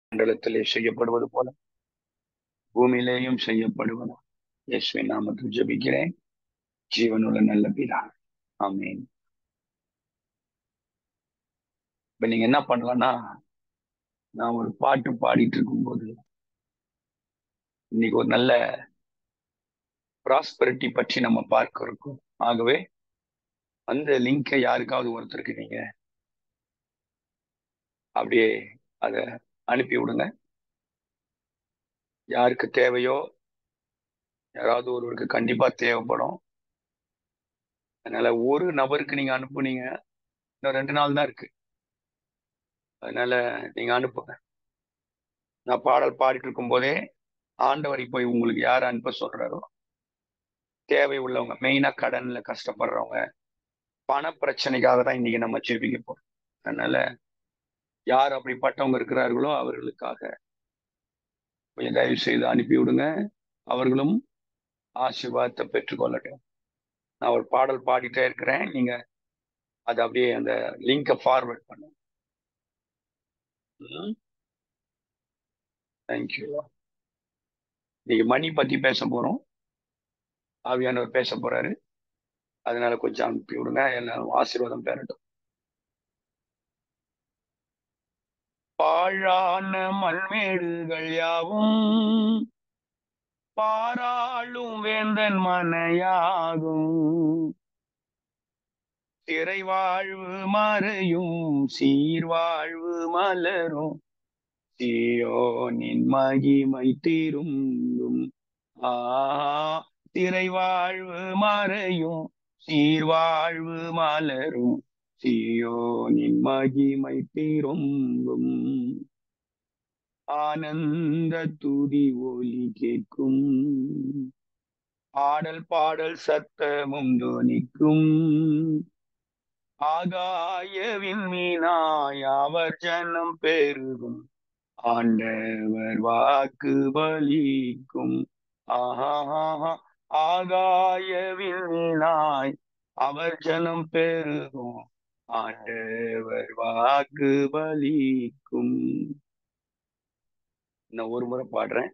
மண்டலத்திலே செய்யப்படுவது போல பூமியிலேயும் செய்யப்படுவது இயேசுவின் நாமத்தில் ஜெபிக்கிறேன் ஜீவனுள்ள நல்ல பிதா ஆமீன் இப்ப நீங்க என்ன பண்ணலாம்னா நான் ஒரு பாட்டு பாடிட்டு இருக்கும்போது இன்னைக்கு ஒரு நல்ல ப்ராஸ்பரிட்டி பற்றி நம்ம பார்க்க இருக்கோம் ஆகவே அந்த லிங்கை யாருக்காவது ஒருத்தருக்கு நீங்க அப்படியே அதை அனுப்பி விடுங்க யாருக்கு தேவையோ யாராவது ஒருவருக்கு கண்டிப்பா தேவைப்படும் அதனால ஒரு நபருக்கு நீங்க அனுப்புனீங்க இன்னும் ரெண்டு நாள் தான் இருக்கு அதனால நீங்க அனுப்புங்க நான் பாடல் பாடிட்டு இருக்கும் போதே ஆண்டவரை போய் உங்களுக்கு யார் அனுப்ப சொல்றாரோ தேவை உள்ளவங்க மெயினா கடன்ல கஷ்டப்படுறவங்க பண பிரச்சனைக்காக தான் இன்னைக்கு நம்ம ஜெபிக்க போறோம் அதனால யார் அப்படிப்பட்டவங்க இருக்கிறார்களோ அவர்களுக்காக கொஞ்சம் தயவு செய்து அனுப்பி விடுங்க அவர்களும் ஆசீர்வாதத்தை பெற்றுக்கொள்ளட்டும் நான் ஒரு பாடல் பாடிட்டே இருக்கிறேன் நீங்க அதை அப்படியே அந்த லிங்கை ஃபார்வர்ட் பண்ணுங்க தேங்க்யூ இன்னைக்கு மணி பத்தி பேச போறோம் ஆவியானவர் பேச போறாரு அதனால கொஞ்சம் அனுப்பி விடுங்க எல்லாரும் ஆசீர்வாதம் பெறட்டும் பாழான மண்மேடுகள் யாவும் பாராளும் வேந்தன் மனையாகும் சிறை வாழ்வு மறையும் சீர்வாழ்வு மலரும் சியோனின் மகிமை திரும்பும் ஆ திரை வாழ்வு மறையும் சீர்வாழ்வு மலரும் சியோனின் மகிமை திரும்பும் ஆனந்த துதி ஒலி கேட்கும் ஆடல் பாடல் சத்தமும் துணிக்கும் ஆகாயவின் மீனாய் அவர் ஜனம் பெருகும் ஆண்டவர் வாக்கு பலிக்கும் ஆஹா ஆகாயவின் மீனாய் அவர் ஜனம் பெருகும் ஆண்டவர் வாக்கு பலிக்கும் நான் ஒரு முறை பாடுறேன்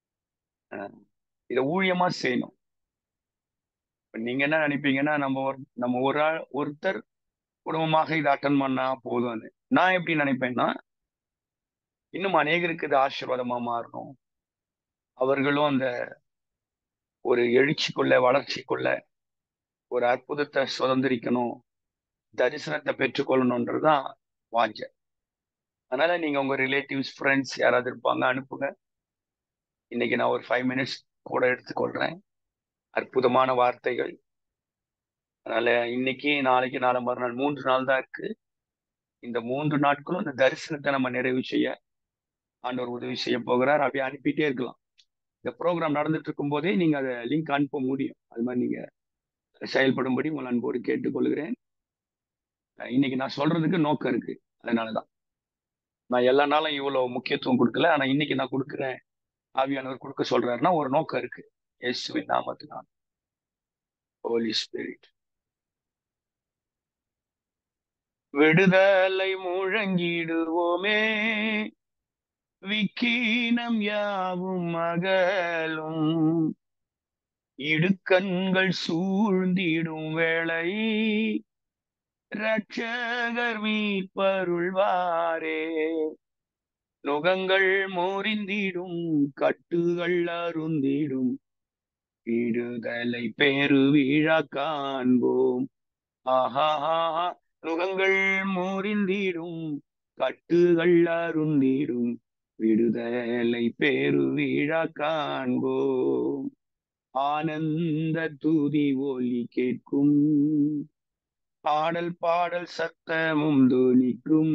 இதை ஊழியமா செய்யணும் நீங்க என்ன நினைப்பீங்கன்னா நம்ம ஒரு நம்ம ஒரு ஆள் ஒருத்தர் குடும்பமாக இதை அட்டன் பண்ணா போதும் நான் எப்படி நினைப்பேன்னா இன்னும் அநேகருக்கு இது ஆசீர்வாதமா மாறணும் அவர்களும் அந்த ஒரு எழுச்சிக்குள்ள வளர்ச்சிக்குள்ள ஒரு அற்புதத்தை சுதந்திரிக்கணும் தரிசனத்தை பெற்றுக்கொள்ளணுன்றதுதான் வாஞ்ச அதனால நீங்க உங்க ரிலேட்டிவ்ஸ் ஃப்ரெண்ட்ஸ் யாராவது இருப்பாங்க அனுப்புங்க இன்னைக்கு நான் ஒரு ஃபைவ் மினிட்ஸ் கூட எடுத்துக்கொள்றேன் அற்புதமான வார்த்தைகள் அதனால இன்னைக்கு நாளைக்கு நாளை மறுநாள் மூன்று நாள் தான் இருக்கு இந்த மூன்று நாட்களும் இந்த தரிசனத்தை நம்ம நிறைவு செய்ய ஆண்டவர் உதவி செய்ய போகிறார் அப்படியே அனுப்பிட்டே இருக்கலாம் இந்த ப்ரோக்ராம் நடந்துட்டு இருக்கும் போதே நீங்க அதை லிங்க் அனுப்ப முடியும் அது மாதிரி நீங்க செயல்படும்படி உங்கள் அன்போடு கேட்டுக்கொள்கிறேன் இன்னைக்கு நான் சொல்றதுக்கு நோக்கம் இருக்கு அதனாலதான் நான் எல்லா நாளும் இவ்வளவு முக்கியத்துவம் கொடுக்கல ஆனா இன்னைக்கு நான் கொடுக்குறேன் ஆவியானவர் கொடுக்க சொல்றாருன்னா ஒரு நோக்கம் இருக்கு இயேசுவின் நாமத்தினால் ஹோலி ஸ்பிரிட் விடுதலை முழங்கிடுவோமே விக்கீனம் யாவும் மகளும் இடுக்கண்கள் சூழ்ந்திடும் வேளை ரட்சகர் மீட்பருள்வாரே நுகங்கள் மோரிந்திடும் கட்டுகள் அருந்திடும் விடுதலை பெருவிழா காண்போம் ஆஹா நுகங்கள் மோரிந்திடும் கட்டுகள் அருந்திடும் விடுதலை பெருவிழா காண்போம் ஆனந்த துதி ஒலி கேட்கும் பாடல் பாடல் சத்தமும் துணிக்கும்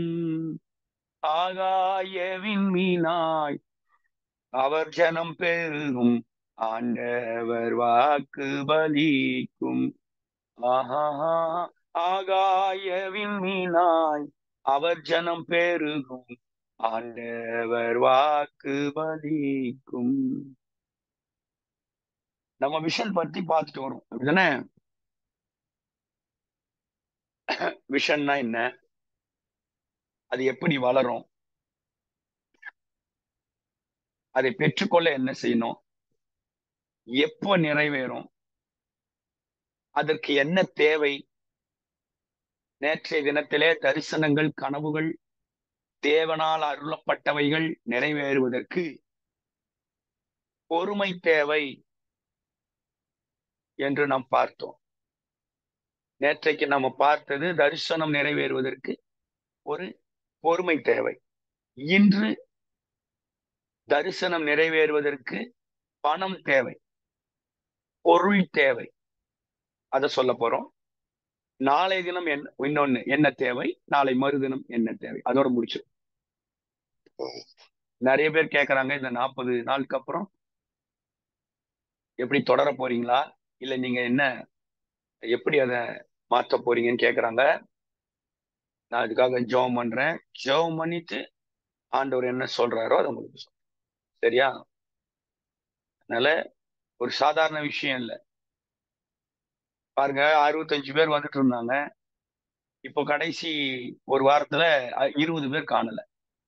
ஆகாயவின் மீனாய் அவர் ஜனம் பெருகும் ஆண்டவர் வாக்கு பலிக்கும் ஆஹா ஆகாயவின் மீனாய் அவர் ஜனம் பெருகும் ஆண்டவர் வாக்கு பலிக்கும் நம்ம விஷன் பத்தி பார்த்துட்டு வரோம் அப்படிதானே விஷன்னா என்ன அது எப்படி வளரும் அதை பெற்றுக்கொள்ள என்ன செய்யணும் எப்போ நிறைவேறும் அதற்கு என்ன தேவை நேற்றைய தினத்திலே தரிசனங்கள் கனவுகள் தேவனால் அருளப்பட்டவைகள் நிறைவேறுவதற்கு பொறுமை தேவை என்று நாம் பார்த்தோம் நேற்றைக்கு நம்ம பார்த்தது தரிசனம் நிறைவேறுவதற்கு ஒரு பொறுமை தேவை இன்று தரிசனம் நிறைவேறுவதற்கு பணம் தேவை பொருள் தேவை அதை சொல்ல போறோம் நாளை தினம் என்ன இன்னொன்னு என்ன தேவை நாளை மறுதினம் என்ன தேவை அதோட முடிச்சு நிறைய பேர் கேக்குறாங்க இந்த நாற்பது நாளுக்கு அப்புறம் எப்படி தொடர போறீங்களா இல்ல நீங்க என்ன எப்படி அதை மாற்ற போறீங்கன்னு கேக்குறாங்க நான் அதுக்காக ஜெபம் பண்றேன் ஜெபம் பண்ணிட்டு ஆண்டவர் என்ன சொல்றாரோ அதை உங்களுக்கு சொல்றேன் சரியா அதனால ஒரு சாதாரண விஷயம் இல்லை பாருங்க அறுபத்தஞ்சு பேர் வந்துட்டு இருந்தாங்க இப்போ கடைசி ஒரு வாரத்துல அ- இருபது பேர் காணல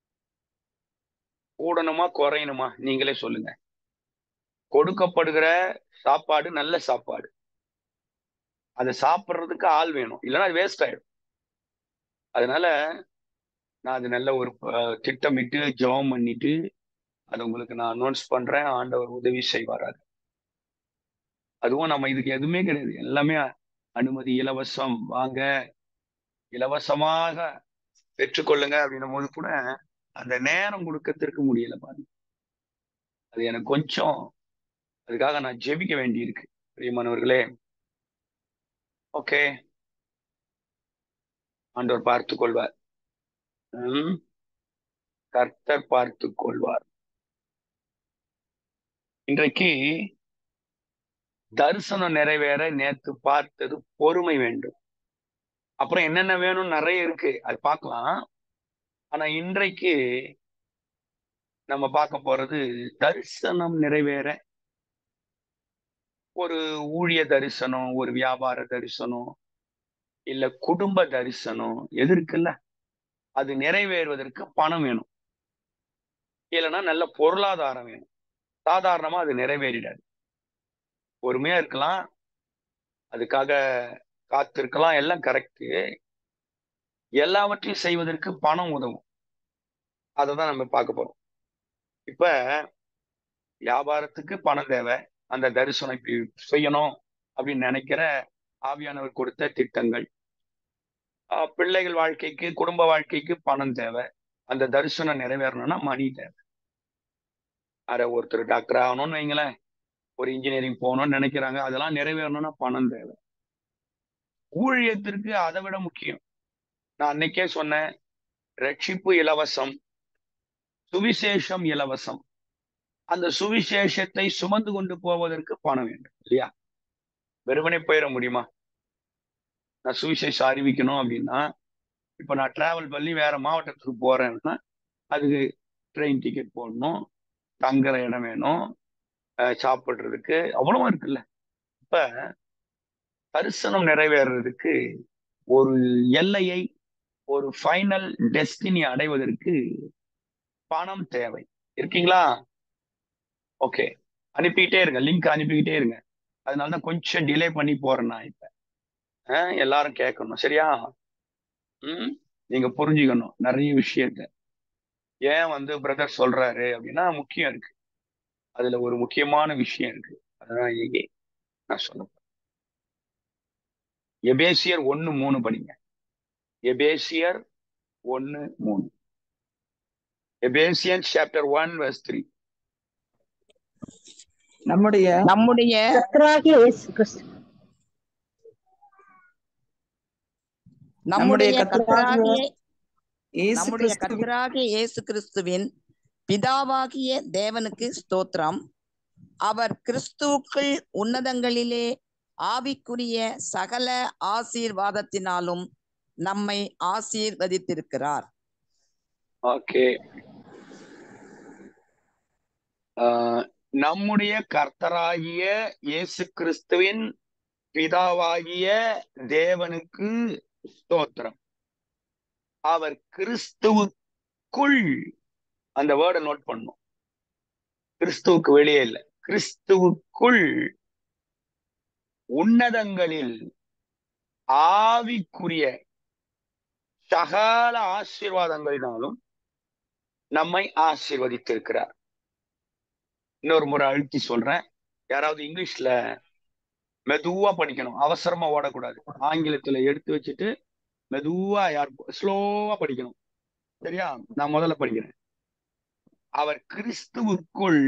கூடணுமா குறையணுமா நீங்களே சொல்லுங்க கொடுக்கப்படுகிற சாப்பாடு நல்ல சாப்பாடு அதை சாப்பிட்றதுக்கு ஆள் வேணும் இல்லைன்னா அது வேஸ்ட் ஆயிடும் அதனால நான் அது நல்ல ஒரு அஹ், திட்டமிட்டு ஜெபம் பண்ணிட்டு அதை உங்களுக்கு நான் அனௌன்ஸ் பண்றேன் ஆண்டவர் உதவி செய்வார் அது அதுவும் நம்ம இதுக்கு எதுவுமே கிடையாது எல்லாமே அனுமதி இலவசம் வாங்க இலவசமாக பெற்றுக்கொள்ளுங்க அப்படின்னும் போது கூட அந்த நேரம் கொடுக்கறதுக்கு முடியல பாருங்க அது எனக்கு கொஞ்சம் அதுக்காக நான் ஜெபிக்க வேண்டியிருக்கு பிரியமானவர்களே ஓகே ஆண்டவர் பார்த்து கொள்வார் ம், கர்த்தர் பார்த்து கொள்வார் இன்றைக்கு தரிசனம் நிறைவேற நேத்து பார்த்தது பொறுமை வேண்டும் அப்புறம் என்னென்ன வேணும் நிறைய இருக்கு அது பார்க்கலாம் ஆனா இன்றைக்கு நம்ம பார்க்க போறது தரிசனம் நிறைவேற ஒரு ஊழிய தரிசனம் ஒரு வியாபார தரிசனம் இல்ல குடும்ப தரிசனம் எது இருக்குல்ல அது நிறைவேறுவதற்கு பணம் வேணும் இல்லைன்னா நல்ல பொருளாதாரம் வேணும் சாதாரணமா அது நிறைவேறிடாது பொறுமையா இருக்கலாம் அதுக்காக காத்திருக்கலாம் எல்லாம் கரெக்ட் எல்லாவற்றையும் செய்வதற்கு பணம் உதவும் அதை தான் நம்ம பார்க்க போறோம் இப்ப வியாபாரத்துக்கு பணம் தேவை அந்த தரிசனம் இப்படி செய்யணும் அப்படின்னு நினைக்கிற ஆவியானவர் கொடுத்த திட்டங்கள் ஆஹ் பிள்ளைகள் வாழ்க்கைக்கு குடும்ப வாழ்க்கைக்கு பணம் தேவை அந்த தரிசனம் நிறைவேறணும்னா மணி தேவை அரை ஒருத்தர் டாக்டர் ஆகணும்னு வைங்களேன் ஒரு இன்ஜினியரிங் போகணும்னு நினைக்கிறாங்க அதெல்லாம் நிறைவேறணும்னா பணம் தேவை ஊழியத்திற்கு அதை விட முக்கியம் நான் அன்னைக்கே சொன்னேன் ரட்சிப்பு இலவசம் சுவிசேஷம் இலவசம் அந்த சுவிசேஷத்தை சுமந்து கொண்டு போவதற்கு பணம் வேண்டும் இல்லையா வெறுமனே போயிட முடியுமா நான் சுவிசேஷம் அறிவிக்கணும் அப்படின்னா இப்ப நான் டிராவல் பண்ணி வேற மாவட்டத்துக்கு போறேன்னா அதுக்கு ட்ரெயின் டிக்கெட் போடணும் தங்குற இடம் வேணும் அஹ் சாப்பிடுறதுக்கு அவ்வளவும் இருக்குல்ல இப்ப தரிசனம் நிறைவேறதுக்கு ஒரு எல்லையை ஒரு ஃபைனல் டெஸ்டினி அடைவதற்கு பணம் தேவை இருக்கீங்களா ஓகே அனுப்பிக்கிட்டே இருங்க லிங்க் அனுப்பிக்கிட்டே இருங்க அதனால தான் கொஞ்சம் டிலே பண்ணி போறேன் நான் இப்ப அஹ் எல்லாரும் கேட்கணும் சரியா ம் நீங்க புரிஞ்சுக்கணும் நிறைய விஷயத்த ஏன் வந்து பிரதர் சொல்றாரு அப்படின்னா முக்கியம் இருக்கு அதுல ஒரு முக்கியமான விஷயம் இருக்கு அதான் இன்னைக்கு நான் சொல்ல போறேன் எபேசியர் ஒன்னு மூணு படிங்க எபேசியர் ஒன்னு மூணு Ephesian chapter one verse three நம்முடைய நம்முடைய கர்த்தராகிய இயேசு கிறிஸ்து நம்முடைய கர்த்தராகிய கர்த்தராகிய இயேசு நம்முடைய கிறிஸ்துவின் கர்த்தராகிய இயேசு கிறிஸ்துவின் பிதாவாகிய தேவனுக்கு ஸ்தோத்திரம் அவர் கிறிஸ்துவுக்குள் உன்னதங்களிலே ஆவிக்குரிய சகல ஆசீர்வாதத்தினாலும் நம்மை ஆசீர்வதித்திருக்கிறார் ஓகே நம்முடைய கர்த்தராகிய இயேசு கிறிஸ்துவின் பிதாவாகிய தேவனுக்கு ஸ்தோத்திரம் அவர் கிறிஸ்துவுக்குள் அந்த வேர்டை நோட் பண்ணும் கிறிஸ்துவுக்கு வெளியே இல்ல கிறிஸ்துவுக்குள் உன்னதங்களில் ஆவிக்குரிய சகல ஆசீர்வாதங்களினாலும் நம்மை ஆசீர்வதித்திருக்கிறார் இன்னொரு முறை அழுத்தி சொல்றேன் யாராவது இங்கிலீஷ்ல மெதுவா படிக்கணும் அவசரமா ஓடக்கூடாது ஆங்கிலத்துல எடுத்து வச்சுட்டு மெதுவா யார் ஸ்லோவா படிக்கணும் சரியா நான் முதல்ல படிக்கிறேன் அவர் கிறிஸ்துவுக்குள்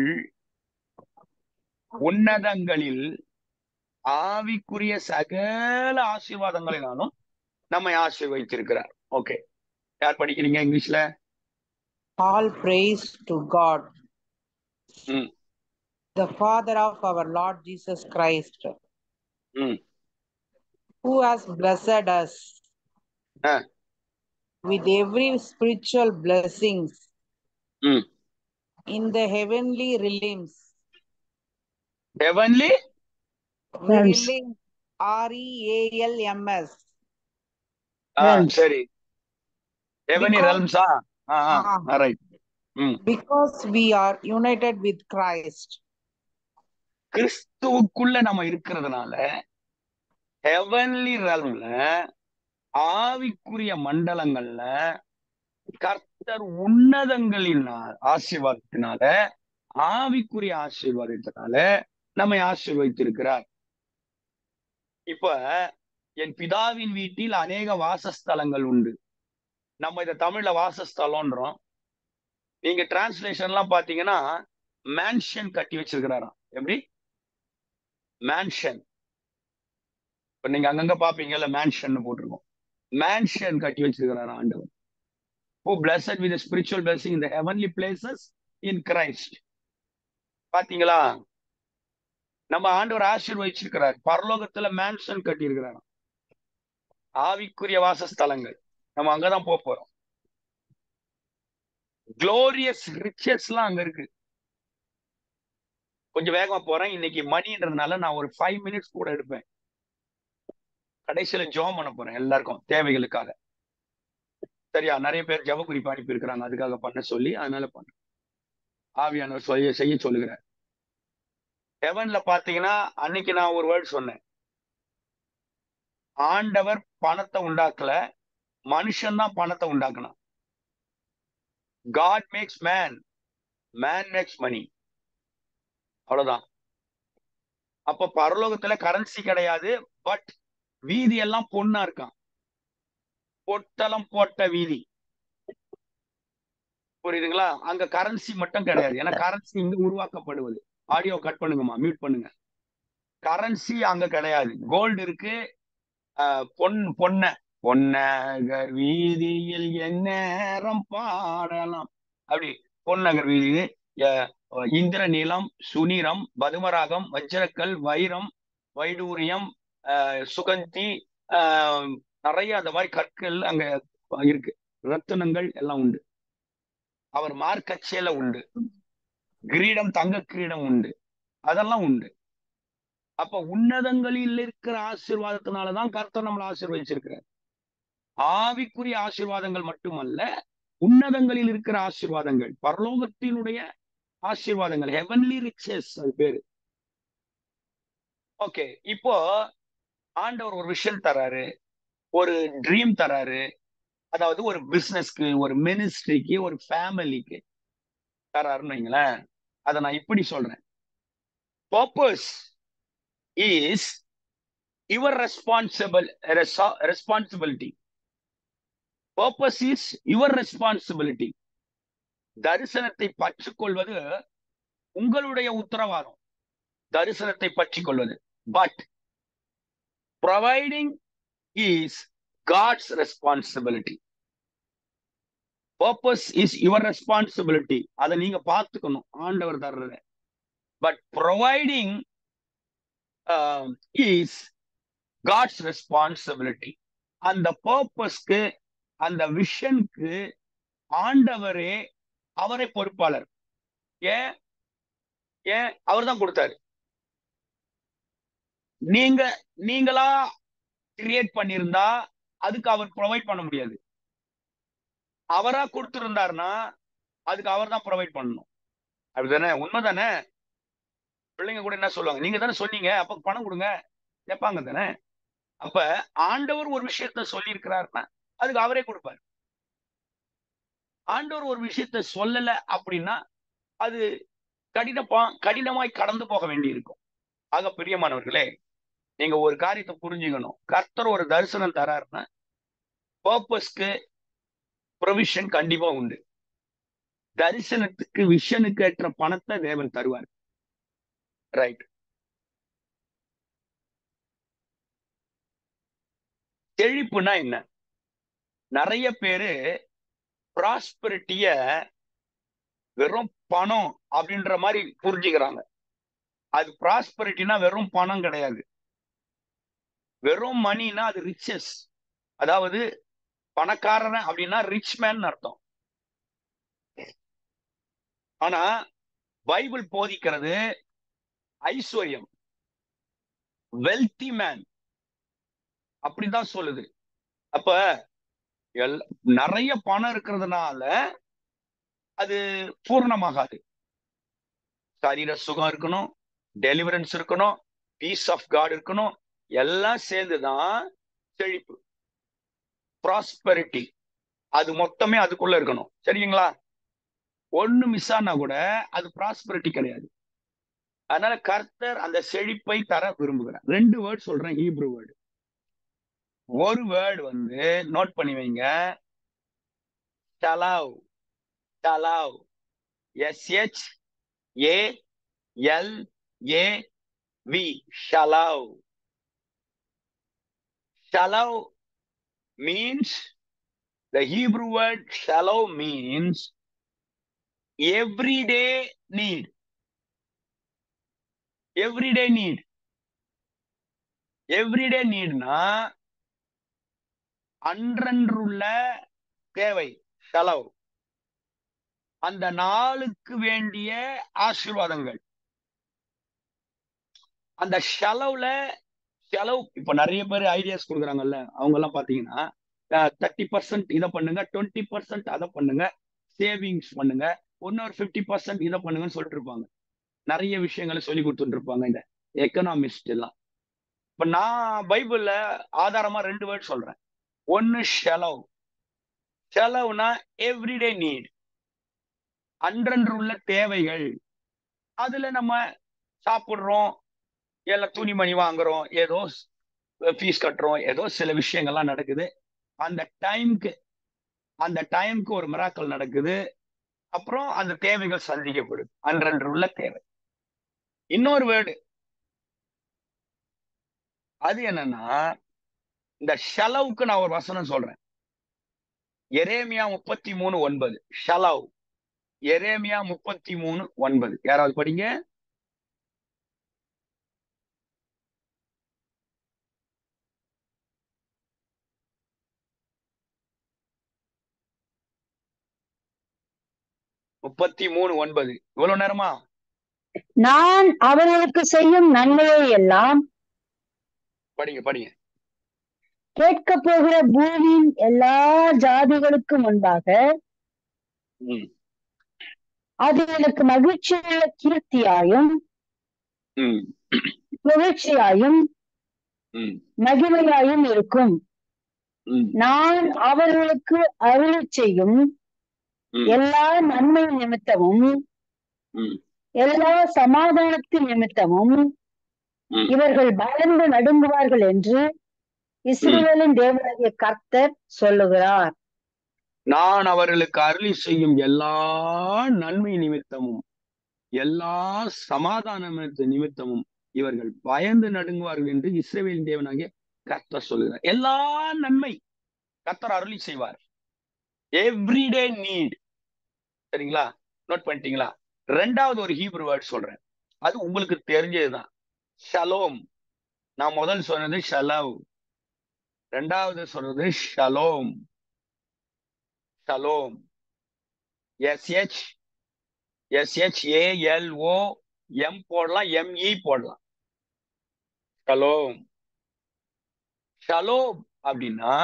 உன்னதங்களில் ஆவிக்குரிய சகல ஆசீர்வாதங்களினாலும் நம்மை ஆசீர்வதித்திருக்கிறார் ஓகே யார் படிக்கிறீங்க இங்கிலீஷ்ல All praise to God, ம் the Father of our Lord Jesus Christ, ம் who has blessed us ah with every spiritual blessings hmm in the heavenly realms. Heavenly Realms. Realms, R-E-A-L-M-S. Ah Realms. சரி heavenly Because- ரெல்ம்ஸா ah ah. Ah right hmm Because we are united with Christ. கிறிஸ்துவுக்குள்ள நம்ம இருக்கிறதுனால heavenly ரெல்ம்ல ஆவிக்குரிய மண்டலங்கள்ல கர்த்தர் உன்னதங்களின் ஆசீர்வாதத்தினால ஆவிக்குரிய ஆசீர்வாதத்தினால நம்மை ஆசீர்வதித்திருக்கிறார் இப்ப என் பிதாவின் வீட்டில் அநேக வாசஸ்தலங்கள் உண்டு நம்ம இத தமிழ்ல வாசஸ்தலம்ன்றோம் நீங்க டிரான்ஸ்லேஷன்லாம் பாத்தீங்கன்னா மேன்ஷன் கட்டி வச்சிருக்கிறாராம் எப்படி மேன்ஷன் இப்ப நீங்க அங்கங்க பாப்பீங்கல்ல மேன்ஷன் போட்டிருக்கோம் மேன்ஷன் கட்டி வச்சிருக்கிறாராம் ஆண்டவர் who blessed with a spiritual blessing in the heavenly places in Christ பாத்தீங்களா நம்ம ஆண்டவர் ஆசீர்வதிச்சிருக்கிறார் பரலோகத்துல மேன்ஷன் கட்டி இருக்கிறார் ஆவிக்குரிய வாசஸ்தலங்கள் நம்ம அங்கதான் போக போறோம் குளோரியஸ் ரிச்சஸ்லாம் அங்க இருக்கு கொஞ்சம் வேகமா போறேன் இன்னைக்கு மணின்றதுனால நான் ஒரு ஃபைவ் மினிட்ஸ் கூட எடுப்பேன் கடைசியில ஜோம் பண்ண போறேன் எல்லாருக்கும் தேவைகளுக்காக சரியா நிறைய பேர் ஜப குறிப்பு அனுப்பி இருக்கிறாங்க அதுக்காக பண்ண சொல்லி அதனால பண்ண ஆவியானவர் செய்ய செய்ய சொல்லுகிறார் ஹெவன்ல பாத்தீங்கன்னா அன்னைக்கு நான் ஒரு வேர்டு சொன்னேன் ஆண்டவர் பணத்தை உண்டாக்கல மனுஷன் தான் பணத்தை உண்டாக்குனான் God makes man man makes money அவ்வளவுதான் அப்ப பரலோகத்துல கரன்சி கிடையாது பட் வீதி எல்லாம் பொண்ணா இருக்கான் பொட்டலம் போட்ட வீதி புரியுதுங்களா அங்க கரன்சி மட்டும் கிடையாது ஏன்னா கரன்சி இங்க உருவாக்கப்படுவது ஆடியோ கட் பண்ணுங்கம்மா மியூட் பண்ணுங்க கரன்சி அங்க கிடையாது கோல்டு இருக்கு ஆஹ் பொன் பொன்ன பொன்னகர் வீதியில் எந்நேரம் பாடலாம் அப்படி பொன்னகர் வீதி அஹ் இந்திர நீலம் சுனிரம் பதுமராகம் வஜ்ரக்கல் வைரம் வைடூரியம் ஆஹ் சுகந்தி ஆஹ் நிறைய அந்த மாதிரி கற்கள் அங்க இருக்கு ரத்தினங்கள் எல்லாம் உண்டு அவர் மார்க்கச்சேல உண்டு கிரீடம் தங்க கிரீடம் உண்டு அதெல்லாம் உண்டு அப்ப உன்னதங்களில் இருக்கிற ஆசீர்வாதத்தினாலதான் கர்த்தர் நம்மளை ஆசீர்வதிச்சிருக்கிறார் ஆவிக்குரிய ஆசீர்வாதங்கள் மட்டுமல்ல உன்னதங்களில் இருக்கிற ஆசீர்வாதங்கள் பரலோகத்தினுடைய ஆசீர்வாதங்கள் ஹெவன்லி ரிச்சஸ் அது பேரு ஓகே இப்போ ஆண்டவர் ஒரு விஷயம் தராரு ஒரு ட்ரீம் தராரு அதாவது ஒரு பிசினஸ்க்கு ஒரு மினிஸ்ட்ரிக்கு ஒரு ஃபேமிலிக்கு தராருன்னு வைங்களேன் அதை நான் இப்படி சொல்றேன் purpose is your responsible responsibility purpose is your responsibility தரிசனத்தை பற்றிக்கொள்வது உங்களுடைய உத்தரவாதம் தரிசனத்தை பற்றிக்கொள்வது but providing is God's responsibility purpose is your responsibility அதை நீங்க பார்த்துக்கணும் ஆண்டவர் தர்றத but providing is God's responsibility அந்த பர்பஸ்க்கு அந்த விஷனுக்கு ஆண்டவரே அவரே பொறுப்பாளர் ஏன் ஏன் அவர் தான் கொடுத்தாரு நீங்க நீங்களா கிரியேட் பண்ணியிருந்தா அதுக்கு அவர் ப்ரொவைட் பண்ண முடியாது அவரா கொடுத்திருந்தாருன்னா அதுக்கு அவர் தான் ப்ரொவைட் பண்ணணும் அப்படிதானே உண்மைதானே பிள்ளைங்க கூட என்ன சொல்லுவாங்க நீங்க தானே சொன்னீங்க அப்ப பணம் கொடுங்க கேட்பாங்க தானே அப்ப ஆண்டவர் ஒரு விஷயத்த சொல்லியிருக்கிறாருன்னா அதுக்கு அவரே கொடுப்பாரு ஆண்டவர் ஒரு விஷயத்த சொல்லல அப்படின்னா அது கடினப்பா கடினமாய் கடந்து போக வேண்டி இருக்கும் ஆக பிரியமானவர்களே நீங்க ஒரு காரியத்தை புரிஞ்சுக்கணும் கர்த்தர் ஒரு தரிசனம் தராருன்னா பர்பஸ்க்கு ப்ரொவிஷன் கண்டிப்பா உண்டு தரிசனத்துக்கு விஷனுக்கு ஏற்ற பணத்தை தேவன் தருவார் ரைட் செழிப்புனா என்ன நிறைய பேரு ப்ராஸ்பரிட்டிய வெறும் பணம் அப்படின்ற மாதிரி புரிஞ்சுக்கிறாங்க அது ப்ராஸ்பரிட்டினா வெறும் பணம் கிடையாது வெறும் மணினா அது ரிச்சஸ் அதாவது பணக்காரன் அப்படின்னா ரிச் மேன் அர்த்தம் ஆனா பைபிள் போதிக்கிறது ஐஸ்வர்யம் வெல்தி மேன் அப்படிதான் சொல்லுது அப்ப எல் நிறைய பணம் இருக்கிறதுனால அது பூர்ணமாகாது சரீர சுகம் இருக்கணும் டெலிவரன்ஸ் இருக்கணும் பீஸ் ஆஃப் காட் இருக்கணும் எல்லாம் சேர்ந்துதான் செழிப்பு ப்ராஸ்பரிட்டி அது மொத்தமே அதுக்குள்ள இருக்கணும் சரிங்களா ஒண்ணு மிஸ் ஆனா கூட அது ப்ராஸ்பரிட்டி கிடையாது அதனால கர்த்தர் அந்த செழிப்பை தர விரும்புகிறார் ரெண்டு வேர்ட் சொல்றேன் ஹீப்ரு வேர்டு ஒரு வேர்டு வந்து நோட் பண்ணி வைங்க ஷலாவ் ஷலாவ் SH A L A V ஷலாவ் ஷலாவ் means the Hebrew word shalom means everyday need. Everyday need. Everyday நீட்னா அன்றன்றுள்ள தேவை செலவு அந்த நாளுக்கு வேண்டிய ஆசீர்வாதங்கள் அந்த செலவுல செலவு இப்ப நிறைய பேர் ஐடியாஸ் கொடுக்குறாங்கல்ல அவங்க எல்லாம் பாத்தீங்கன்னா தேர்ட்டி பர்சன்ட் இதை பண்ணுங்க டுவெண்ட்டி பர்சன்ட் அதை பண்ணுங்க சேவிங்ஸ் பண்ணுங்க இன்னொரு ஃபிஃப்டி பர்சன்ட் இதை பண்ணுங்கன்னு சொல்லிட்டு இருப்பாங்க நிறைய விஷயங்களை சொல்லி கொடுத்துட்டு இருப்பாங்க இந்த எக்கனாமிஸ்ட் எல்லாம் இப்ப நான் பைபிள்ல ஆதாரமா ரெண்டு வேர்ட் சொல்றேன் ஒன்னு செலவு செலவுனா எவ்ரிடே நீட் அன்றன்றுள்ள தேவைகள் அதுல நம்ம சாப்பிடுறோம் இல்ல துணிமணி வாங்குறோம் ஏதோ ஃபீஸ் கட்டுறோம் ஏதோ சில விஷயங்கள்லாம் நடக்குது அந்த டைம்க்கு அந்த டைம்க்கு ஒரு மிராக்கள் நடக்குது அப்புறம் அந்த தேவைகள் சந்திக்கப்படுது அன்றன்று உள்ள தேவை இன்னொரு வேர்டு அது என்னன்னா இந்த ஷலவுக்கு நான் ஒரு வசனம் சொல்றேன் எரேமியா முப்பத்தி மூணு ஒன்பது ஷலவ் எரேமியா முப்பத்தி மூணு ஒன்பது யாராவது படிங்க முப்பத்தி மூணு ஒன்பது இவ்வளவு நேரமா நான் அவர்களுக்கு செய்யும் நன்மையை எல்லாம் படிங்க படிங்க கேட்க போகிற பூமியின் எல்லா ஜாதிகளுக்கு முன்பாக ம், அது எனக்கு மகிழ்ச்சியுள்ள கீர்த்தியாயும் ம், புகழ்ச்சியாயும் ம், மகிமையாயும் இருக்கும் ம், நான் அவர்களுக்கு அருள் செய்யும் ம், எல்லா நன்மை நிமித்தமும் ம், எல்லா சமாதானத்தின் நிமித்தமும் ம். இவர்கள் பயந்து நடுங்குவார்கள் என்று இஸ்ரவேலின் தேவனாகிய கர்த்தர் சொல்லுகிறார் நான் அவர்களுக்கு அருளி செய்யும் எல்லா நன்மை நிமித்தமும் எல்லா சமாதான நிமித்தமும் இவர்கள் பயந்து நடுங்குவார்கள் என்று இஸ்ரவேலின் தேவனாகிய கர்த்தர் சொல்லுகிறார் எல்லா நன்மை கர்த்தர் அருளி செய்வார் எவ்ரிடே நீட் சரிங்களா நோட் பண்ணிட்டீங்களா ரெண்டாவது ஒரு ஹீப்ரு வேர்ட் சொல்றேன் அது உங்களுக்கு தெரிஞ்சதுதான் ஷலோம் நான் முதல் சொன்னது ஷலவ் ரெண்டாவது சொல்றது ஷலோம் ஷலோம் எஸ்ஹெச் எஸ்ஹெச் ஏஎல்ஓ எம் போடலாம் எம்இ போடலாம் ஷலோம் ஷலோம் அப்படின்னா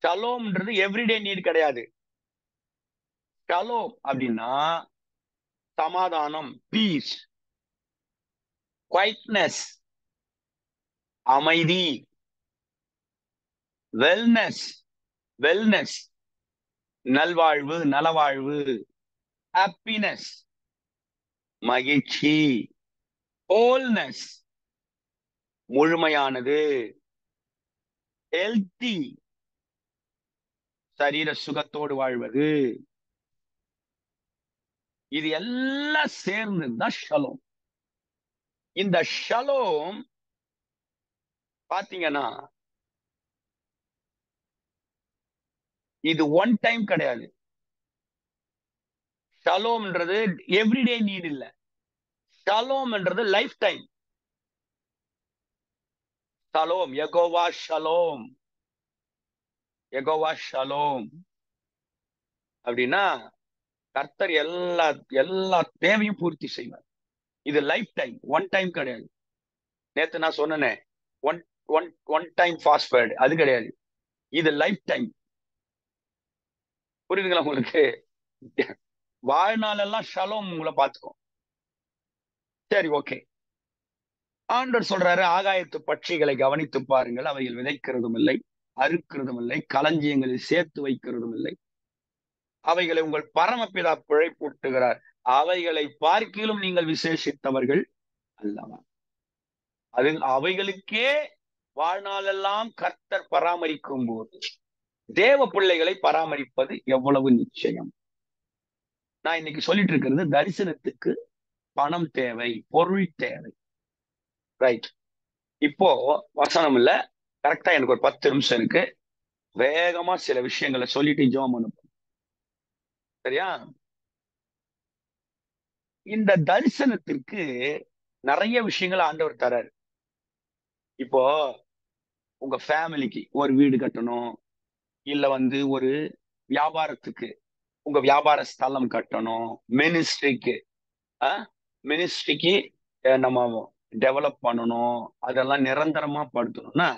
ஷலோம்ன்றது எவ்ரிடே நீட் கிடையாது ஷலோம் அப்படின்னா சமாதானம் பீஸ் குவைட்னஸ் அமைதி வெல்னஸ் வெல்னஸ் நல்வாழ்வு நலவாழ்வு ஹாப்பினஸ் மகிழ்ச்சி ஹோல்னஸ் முழுமையானது ஹெல்த்தி சரீர சுகத்தோடு வாழ்வது இது எல்லாம் சேர்ந்ததுதான் ஷலோம் இந்த ஷலோம் பாத்தீங்கன்னா இது ஒன் டைம் கிடையாது ஷலோம்ன்றது எவ்ரிடே நீட் இல்ல ஷலோம்ன்றது லைஃப் டைம் ஷலோம் எகோவா ஷலோம் எகோவா ஷலோம் அப்படின்னா கர்த்தர் எல்லா எல்லா தேவையும் பூர்த்தி செய்வார் இது லைஃப் டைம் ஒன் டைம் கிடையாது நேத்து நான் சொன்னேனே one one one time password அது கிடையாது இது லைஃப் டைம் புரியுதுங்களா உங்களுக்கு வாழ்நாளெல்லாம் ஷலோம் உங்களை பார்த்துக்கும் சரி ஓகே ஆண்டவர் சொல்றாரு ஆகாயத்து பட்சிகளை கவனித்து பாருங்கள் அவைகள் விதைக்கிறதும் இல்லை அறுக்கிறதும் இல்லை களஞ்சியங்களில் சேர்த்து வைக்கிறதும் இல்லை அவைகளை உங்கள் பரமபிதா பிழைப்பூட்டுகிறார் அவைகளை பார்க்கிலும் நீங்கள் விசேஷித்தவர்கள் அல்லவா அது அவைகளுக்கே வாழ்நாளெல்லாம் கர்த்தர் பராமரிக்கும் போது தேவ பிள்ளைகளை பராமரிப்பது எவ்வளவு நிச்சயம் நான் இன்னைக்கு சொல்லிட்டு இருக்கிறது தரிசனத்துக்கு பணம் தேவை பொருள் தேவை ரைட் இப்போ வசனம் இல்ல கரெக்டா எனக்கு ஒரு பத்து நிமிஷம் இருக்கு வேகமா சில விஷயங்களை சொல்லிட்டு ஜோம் அனுப்பும் சரியா இந்த தரிசனத்திற்கு நிறைய விஷயங்கள் ஆண்டவர் தராரு இப்போ உங்க ஃபேமிலிக்கு ஒரு வீடு கட்டணும் இல்ல வந்து ஒரு வியாபாரத்துக்கு உங்க வியாபார ஸ்தலம் கட்டணும் மினிஸ்ட்ரிக்கு மினிஸ்ட்ரிக்கு நம்ம டெவலப் பண்ணணும் அதெல்லாம் நிரந்தரமா படுத்தணும்னா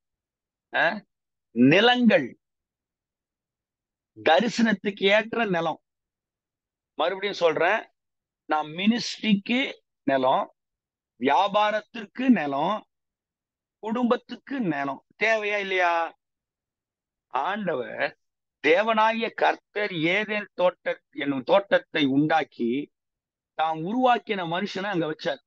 நிலங்கள் தரிசனத்துக்கு ஏற்ற நிலம் மறுபடியும் சொல்றேன் நான் மினிஸ்ட்ரிக்கு நிலம் வியாபாரத்திற்கு நிலம் குடும்பத்துக்கு நிலம் தேவையா இல்லையா ஆண்டவர் தேவனாகிய கர்த்தர் ஏதேன் தோட்ட என்னும் தோட்டத்தை உண்டாக்கி தாம் உருவாக்கின மனுஷனை அங்க வச்சார்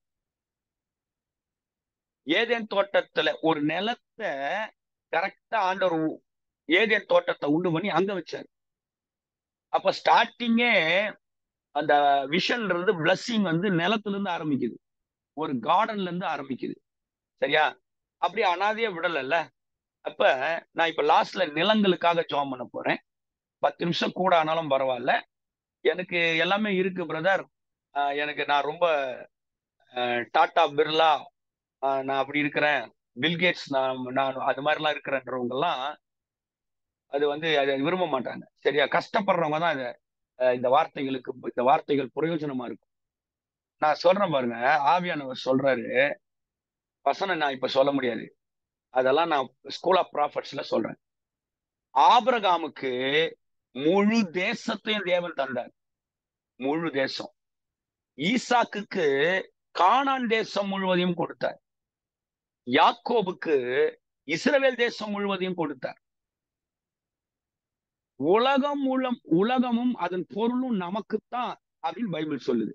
ஏதேன் தோட்டத்துல ஒரு நிலத்தை கரெக்டா ஆண்டவர் ஏதேன் தோட்டத்தை உண்டு பண்ணி அங்க வச்சார் அப்ப ஸ்டார்டிங்கே அந்த விஷன்றது பிளஸ்ஸிங் வந்து நிலத்துல இருந்து ஆரம்பிக்குது ஒரு கார்டன்ல இருந்து ஆரம்பிக்குது சரியா அப்படி அனாதைய விடலல்ல அப்ப நான் இப்ப லாஸ்ட்ல நிலங்களுக்காக ஜாம் பண்ண போறேன் பத்து நிமிஷம் கூட ஆனாலும் பரவாயில்ல எனக்கு எல்லாமே இருக்கு பிரதர் எனக்கு நான் ரொம்ப டாடா பிர்லா நான் அப்படி இருக்கிறேன் பில்கேட்ஸ் நான் நான் அது மாதிரிலாம் இருக்கிறேன்றவங்க எல்லாம் அது வந்து அதை விரும்ப மாட்டாங்க சரியா கஷ்டப்படுறவங்க தான் இதை இந்த வார்த்தைகளுக்கு இந்த வார்த்தைகள் பிரயோஜனமா இருக்கும் நான் சொல்றேன் பாருங்க ஆவியானவர் சொல்றாரு வசனம் நான் இப்ப சொல்ல முடியாது அதெல்லாம் நான் ஸ்கூல் ஆஃப் ப்ராஃபட்ஸ்ல சொல்றேன் ஆபரகாமுக்கு முழு தேசத்தையும் தேவன் தந்தார் முழு தேசம் ஈசாக்குக்கு கானான் தேசம் முழுவதையும் கொடுத்தார் யாக்கோபுக்கு இஸ்ரவேல் தேசம் முழுவதையும் கொடுத்தார் உலகம் மூலம் உலகமும் அதன் பொருளும் நமக்குத்தான் அப்படின்னு பைபிள் சொல்லுது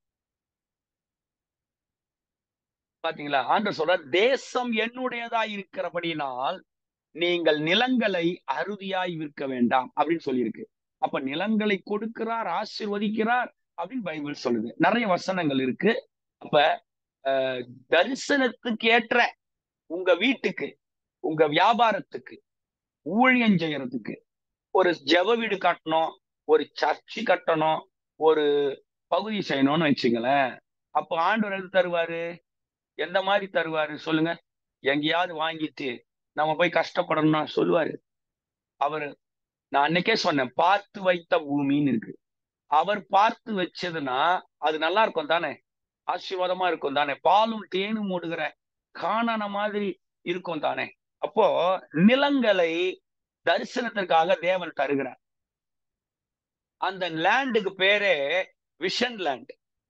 பாத்தீங்களா ஆண்டர் சொல்ற தேசம் என்னுடையதா இருக்கிறபடினால் நீங்கள் நிலங்களை அறுதியாய் விற்க வேண்டாம் அப்படின்னு சொல்லியிருக்கு அப்ப நிலங்களை கொடுக்கிறார் ஆசிர்வதிக்கிறார் அப்படின்னு பைபிள் சொல்லுது நிறைய வசனங்கள் இருக்கு அப்ப தரிசனத்துக்கு ஏற்ற உங்க வீட்டுக்கு உங்க வியாபாரத்துக்கு ஊழியம் செய்யறதுக்கு ஒரு ஜெப வீடு கட்டணும் ஒரு சர்ச்சு கட்டணும் ஒரு பகுதி செய்யணும்னு வச்சுங்களேன் அப்ப ஆண்டவர் எது தருவாரு எந்த மாதிரி தருவாரு சொல்லுங்க எங்கேயாவது வாங்கிட்டு நம்ம போய் கஷ்டப்படணும்னா சொல்லுவாரு அவரு நான் அன்னைக்கே சொன்னேன் பார்த்து வைத்த பூமின்னு இருக்கு அவர் பார்த்து வச்சதுன்னா அது நல்லா இருக்கும் தானே ஆசீர்வாதமா இருக்கும் தானே பாலும் தேனும் மூடுகிற காணான மாதிரி இருக்கும் தானே அப்போ நிலங்களை தரிசனத்திற்காக தேவன் தருகிறார் அந்த லேண்டுக்கு பேரே விஷன் லேண்ட்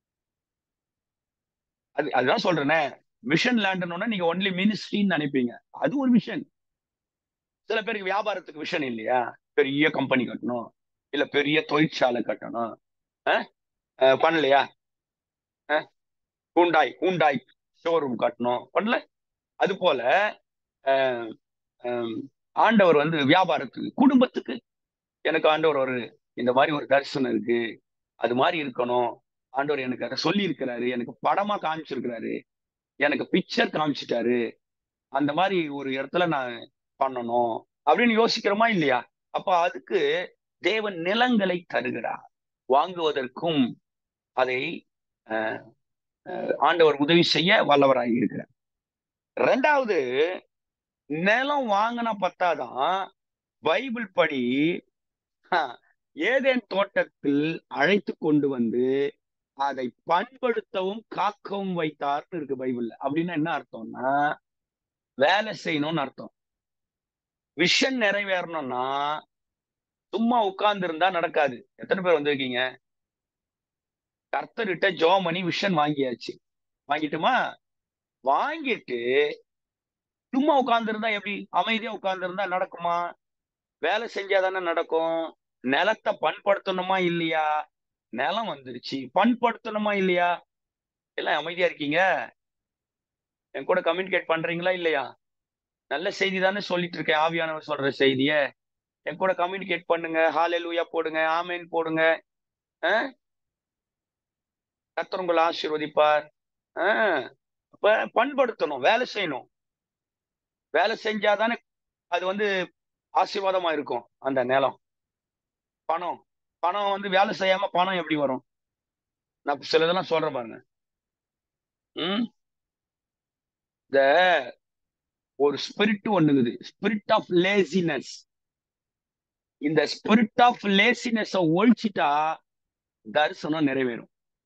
அது அதுதான் சொல்றேனே மிஷன் லேண்ட்னு நீங்க ஒன்லி மினிஸ்ட்ரின்னு நினைப்பீங்க அது ஒரு விஷன் சில பேருக்கு வியாபாரத்துக்கு விஷன் இல்லையா பெரிய கம்பெனி கட்டணும் இல்ல பெரிய தொழிற்சாலை கட்டணும் அஹ்? அஹ் பண்ணலையா அஹ்? ஹூண்டாய் ஹூண்டாய் ஷோரூம் கட்டணும் பண்ணல அது போல அஹ், அஹ், ஆண்டவர் வந்து வியாபாரத்துக்கு குடும்பத்துக்கு எனக்கு ஆண்டவர் ஒரு இந்த மாதிரி ஒரு தரிசனம் இருக்கு அது மாதிரி இருக்கணும் ஆண்டவர் எனக்கு அதை சொல்லி இருக்கிறாரு எனக்கு படமா காமிச்சிருக்கிறாரு எனக்கு பிக்சர் காமிச்சிட்டாரு அந்த மாதிரி ஒரு இடத்துல நான் பண்ணணும் அப்படின்னு யோசிக்கிறோமா இல்லையா அப்ப அதுக்கு தேவன் நிலங்களை தருகிறார் வாங்குவதற்கும் அதை அஹ், அஹ், ஆண்டவர் உதவி செய்ய வல்லவராக இருக்கிறார் ரெண்டாவது நிலம் வாங்கினா பத்தாதான் பைபிள் படி ஆஹ், ஏதேன் தோட்டத்தில் அழைத்து கொண்டு வந்து அதை பண்படுத்தவும் காக்கவும் வைத்தார்னு இருக்கு பைபிள்ல அப்படின்னா என்ன அர்த்தம்னா வேலை செய்யணும்னு அர்த்தம் விஷன் நிறைவேறணும்னா சும்மா உட்கார்ந்து இருந்தா நடக்காது எத்தனை பேர் வந்திருக்கீங்க கர்த்தர்கிட்ட ஜோமணி விஷன் வாங்கியாச்சு வாங்கிட்டுமா வாங்கிட்டு சும்மா உட்கார்ந்து இருந்தா எப்படி அமைதியா உட்கார்ந்து இருந்தா நடக்குமா வேலை செஞ்சாதானே நடக்கும் நிலத்தை பண்படுத்தணுமா இல்லையா நிலம் வந்துருச்சு பண்படுத்தணுமா இல்லையா எல்லாம் அமைதியா இருக்கீங்க என் கூட கம்யூனிகேட் பண்றீங்களா இல்லையா நல்ல செய்தி தானே சொல்லிட்டு இருக்கேன் ஆவியானவர் சொல்ற செய்திய என் கூட கம்யூனிகேட் பண்ணுங்க ஹாலேலூயா போடுங்க ஆமேன் போடுங்க அஹ்? கர்த்தர் உங்களை ஆசீர்வதிப்பார் அஹ். அப்ப பண்படுத்தணும் வேலை செய்யணும் வேலை செஞ்சாதானே அது வந்து ஆசீர்வாதமா இருக்கும் அந்த நிலம் பணம் பணம் வந்து வேலை செய்யாம பணம் எப்படி வரும் நான் சில இதெல்லாம் சொல்றேன் பாருங்க ம் இந்த ஒரு ஸ்பிரிட் ஒண்ணுங்குது ஸ்பிரிட் ஆஃப் லேசினஸ் இந்த ஸ்பிரிட் ஆஃப் லேசினஸ் ஒழிச்சிட்டா தரிசனம் நிறைவேறும்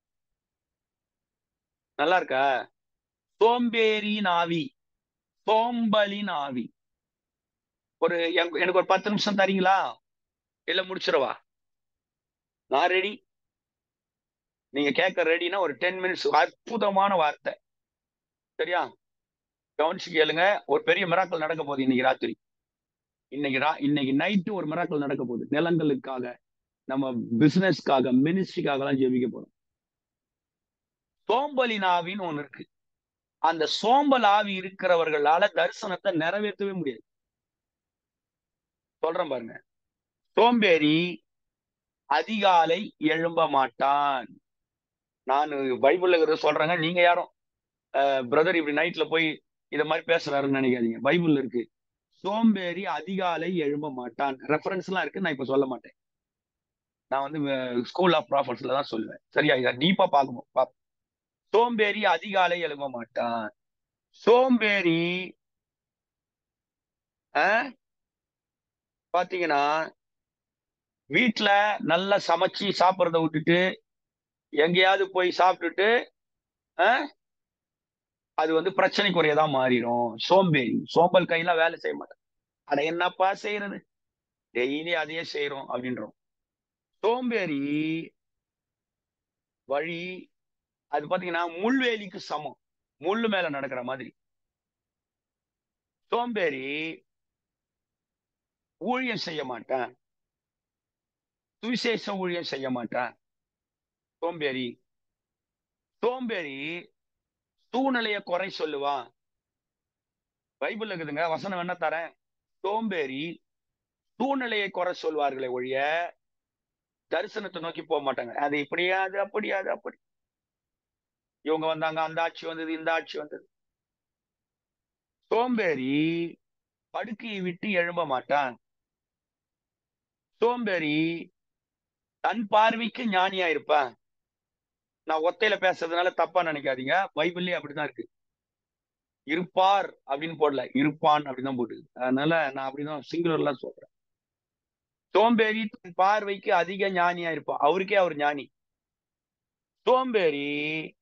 நல்லா இருக்கா சோம்பேறியின் ஆவி சோம்பலின் ஆவி ஒரு எனக்கு எனக்கு ஒரு பத்து நிமிஷம் தரீங்களா இல்ல முடிச்சிடவா நான் ரெடி நீங்க கேட்க ரெடினா ஒரு டென் மினிட்ஸ் அற்புதமான வார்த்தை சரியா கவனிச்சு கேளுங்க ஒரு பெரிய மிராக்கள் நடக்க போகுது இன்னைக்கு ராத்திரி இன்னைக்கு ரா இன்னைக்கு நைட்டு ஒரு மிராக்கள் நடக்க போகுது நிலங்களுக்காக நம்ம பிசினஸ்க்காக மினிஸ்ட்ரிக்காக எல்லாம் ஜெபிக்க போறோம் சோம்பலின் ஆவின்னு ஒண்ணு இருக்கு அந்த சோம்பல் ஆவி இருக்கிறவர்களால தரிசனத்தை நிறைவேற்றவே முடியாது சொல்றேன் பாருங்க சோம்பேறி அதிகாலை எழும்ப மாட்டான் நான் பைபிள்ல இருக்கிறத சொல்றேங்க நீங்க யாரும் பிரதர் இப்படி நைட்ல போய் இத மாதிரி பேசுறாருன்னு நினைக்காதீங்க பைபிள்ல இருக்கு சோம்பேறி அதிகாலை எழும்ப மாட்டான் ரெஃபரன்ஸ் எல்லாம் இருக்கு நான் இப்ப சொல்ல மாட்டேன் நான் வந்து ஸ்கூல் ஆஃப் ப்ராஃபர்ஸ்ல தான் சொல்லுவேன் சரியா இதை டீப்பா பார்க்கணும் பா சோம்பேறி அதிகாலை எழும்ப மாட்டான் சோம்பேறி ஆஹ், பாத்தீங்கன்னா வீட்ல நல்லா சமைச்சு சாப்பிட்றத விட்டுட்டு எங்கேயாவது போய் சாப்பிட்டுட்டு ஆஹ், அது வந்து பிரச்சனைக்குரியதா மாறிடும் சோம்பேறி சோம்பல் கையில வேலை செய்ய மாட்டேன் அட என்னப்பா செய்யறது டெய்லி அதையே செய்யறோம் அப்படின்றோம் சோம்பேறி வழி அது பாத்தீங்கன்னா முள்வேலிக்கு சமம் முள்ளு மேல நடக்கிற மாதிரி சோம்பேறி ஊழியம் செய்ய மாட்டேன் சுவிசேஷ ஊழியம் செய்ய மாட்டேன் சோம்பேறி சோம்பேறி சூழ்நிலைய குறை சொல்லுவான் பைபிள் இருக்குதுங்க வசனம் என்ன தரேன் சோம்பேறி சூழ்நிலையை குறை சொல்வார்களே ஒழிய தரிசனத்தை நோக்கி போக மாட்டாங்க அது இப்படியா அது அப்படியா அது அப்படி இவங்க வந்தாங்க அந்த ஆட்சி வந்தது இந்த ஆட்சி வந்தது சோம்பேறி படுக்கையை விட்டு எழும்ப மாட்டான் சோம்பேறி தன் பார்வைக்கு ஞானியா இருப்பான் நான் ஒத்தையில பேசுறதுனால தப்பா நினைக்காதீங்க பைபிள்லயே அப்படிதான் இருக்கு இருப்பார் அப்படின்னு போடல இருப்பான் அப்படின்னு தான் போட்டு அதனால நான் அப்படிதான் சிங்குலர்ல சொல்றேன் சோம்பேறி தன் பார்வைக்கு அதிக ஞானியா இருப்பான் அவருக்கே அவர் ஞானி சோம்பேறி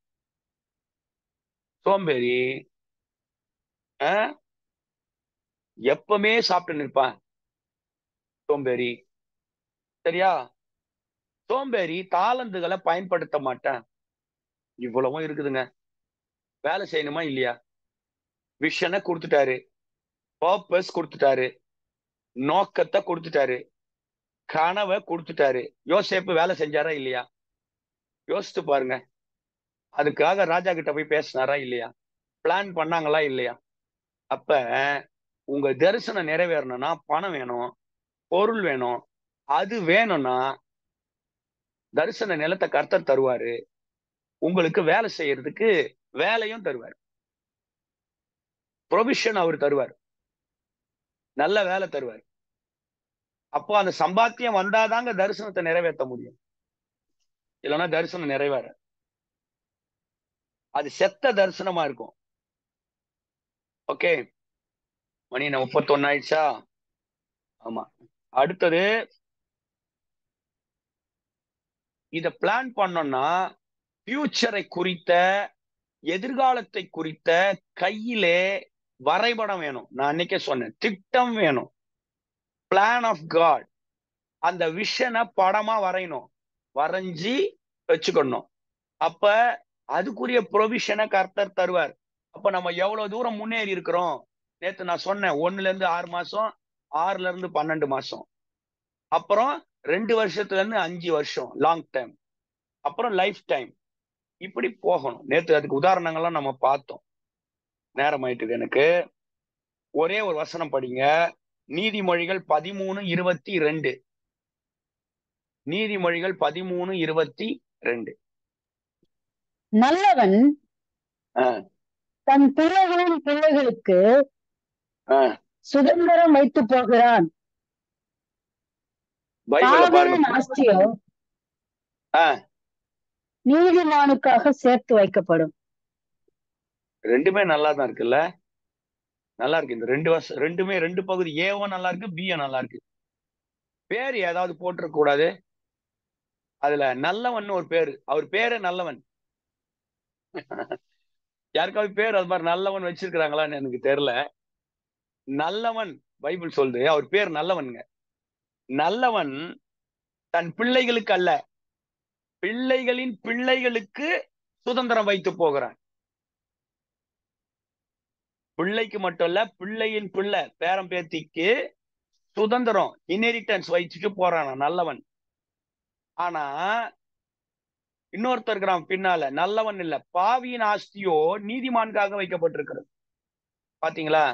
சோம்பேறி ஆஹ், எப்பவுமே சாப்பிட்டு நிற்பான் சோம்பேறி சரியா சோம்பேறி தாளந்துகளை பயன்படுத்த மாட்டான் இவ்வளவும் இருக்குதுங்க வேலை செய்யணுமா இல்லையா விஷனை கொடுத்துட்டாரு பர்பஸ் கொடுத்துட்டாரு நோக்கத்தை கொடுத்துட்டாரு கனவை கொடுத்துட்டாரு யோசேப்பு வேலை செஞ்சாரா இல்லையா யோசித்து பாருங்க அதுக்காக ராஜா கிட்ட போய் பேசினாரா இல்லையா பிளான் பண்ணாங்களா இல்லையா அப்ப உங்க தரிசனம் நிறைவேறணும்னா பணம் வேணும் பொருள் வேணும் அது வேணும்னா தரிசன நிலத்தை கர்த்தர் தருவாரு உங்களுக்கு வேலை செய்யறதுக்கு வேலையும் தருவார் ப்ரொவிஷன் அவர் தருவார் நல்ல வேலை தருவார் அப்போ அந்த சம்பாத்தியம் வந்தாதாங்க தரிசனத்தை நிறைவேற்ற முடியும் இல்லைன்னா தரிசனம் நிறைவேற அது செத்த தரிசனமா இருக்கும் ஓகே மணி என்ன முப்பத்தொன்னு ஆயிடுச்சா ஆமா அடுத்தது இத பிளான் பண்ணோம்னா ஃபியூச்சரை குறித்த எதிர்காலத்தை குறித்த கையிலே வரைபடம் வேணும் நான் அன்னைக்கே சொன்னேன் திட்டம் வேணும் பிளான் ஆஃப் காட் அந்த விஷனை படமா வரையணும் வரைஞ்சி வச்சுக்கணும் அப்ப அதுக்குரிய ப்ரொவிஷனை கர்த்தர் தருவார் அப்ப நம்ம எவ்வளவு தூரம் முன்னேறி இருக்கிறோம் நேத்து நான் சொன்னேன் ஒண்ணுல இருந்து ஆறு மாசம் ஆறுல இருந்து பன்னெண்டு மாசம் அப்புறம் ரெண்டு வருஷத்துல இருந்து அஞ்சு வருஷம் லாங் டைம் அப்புறம் லைஃப் டைம் இப்படி போகணும் நேத்து அதுக்கு உதாரணங்கள்லாம் நம்ம பார்த்தோம் நேரம் ஆயிட்டுது எனக்கு ஒரே ஒரு வசனம் படிங்க நீதிமொழிகள் பதிமூணு இருபத்தி ரெண்டு நீதிமொழிகள் பதிமூணு இருபத்தி ரெண்டு நல்லவன் ஆ. தன் பிள்ளைகளின் பிள்ளைகளுக்கு ஆ. சுதந்திரம் வைத்து போகிறான் பைபிள பாவியின் பாருங்க ஆஸ்தியோ ஆ. நீதிமானுக்காக சேர்த்து வைக்கப்படும் ரெண்டுமே நல்லா தான் இருக்குல்ல நல்லா இருக்கு இந்த ரெண்டு வருஷம் ரெண்டுமே ரெண்டு பகுதி ஏவும் நல்லா இருக்கு பியும் நல்லா இருக்கு பேர் ஏதாவது போட்டிருக்க கூடாது அதுல நல்லவன் ஒரு பேரு அவர் பேரு நல்லவன் யாருக்காவது பேர் அது மாதிரி நல்லவன் வச்சிருக்கிறாங்களான்னு எனக்கு தெரியல நல்லவன் பைபிள் சொல்லுது அவர் பேர் நல்லவனுங்க நல்லவன் தன் பிள்ளைகளுக்கு அல்ல பிள்ளைகளின் பிள்ளைகளுக்கு சுதந்திரம் வைத்து போகிறான் பிள்ளைக்கு மட்டும் இல்ல பிள்ளையின் பிள்ளை பேரம் பேத்திக்கு சுதந்திரம் இன்ஹெரிட்டன்ஸ் வச்சுட்டு போறான் நல்லவன் ஆனா இன்னொருத்தர் இருக்கிறான் பின்னால நல்லவன் இல்ல பாவியின் ஆஸ்தியோ நீதிமான்காக வைக்கப்பட்டிருக்கிறது பாத்தீங்களா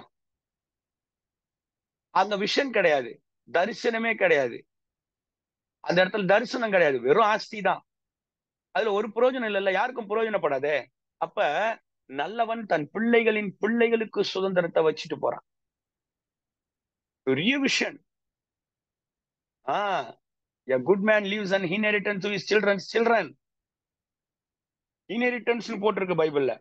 அங்க விஷன் கிடையாது தரிசனமே கிடையாது அந்த இடத்துல தரிசனம் கிடையாது வெறும் ஆஸ்தி தான் அதுல ஒரு பிரயோஜனம் இல்லைல்ல யாருக்கும் பிரயோஜனப்படாதே அப்ப நல்லவன் தன் பிள்ளைகளின் பிள்ளைகளுக்கு சுதந்திரத்தை வச்சுட்டு போறான் பெரிய விஷயம் ஆஹ் a good man leaves an inheritance to his children's children inheritance போட்டிருக்கு பைபிள்ல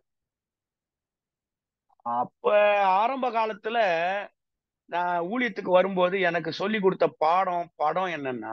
அப்ப ஆரம்ப காலத்துல நான் ஊழியத்துக்கு வரும்போது எனக்கு சொல்லி கொடுத்த பாடம் படம் என்னன்னா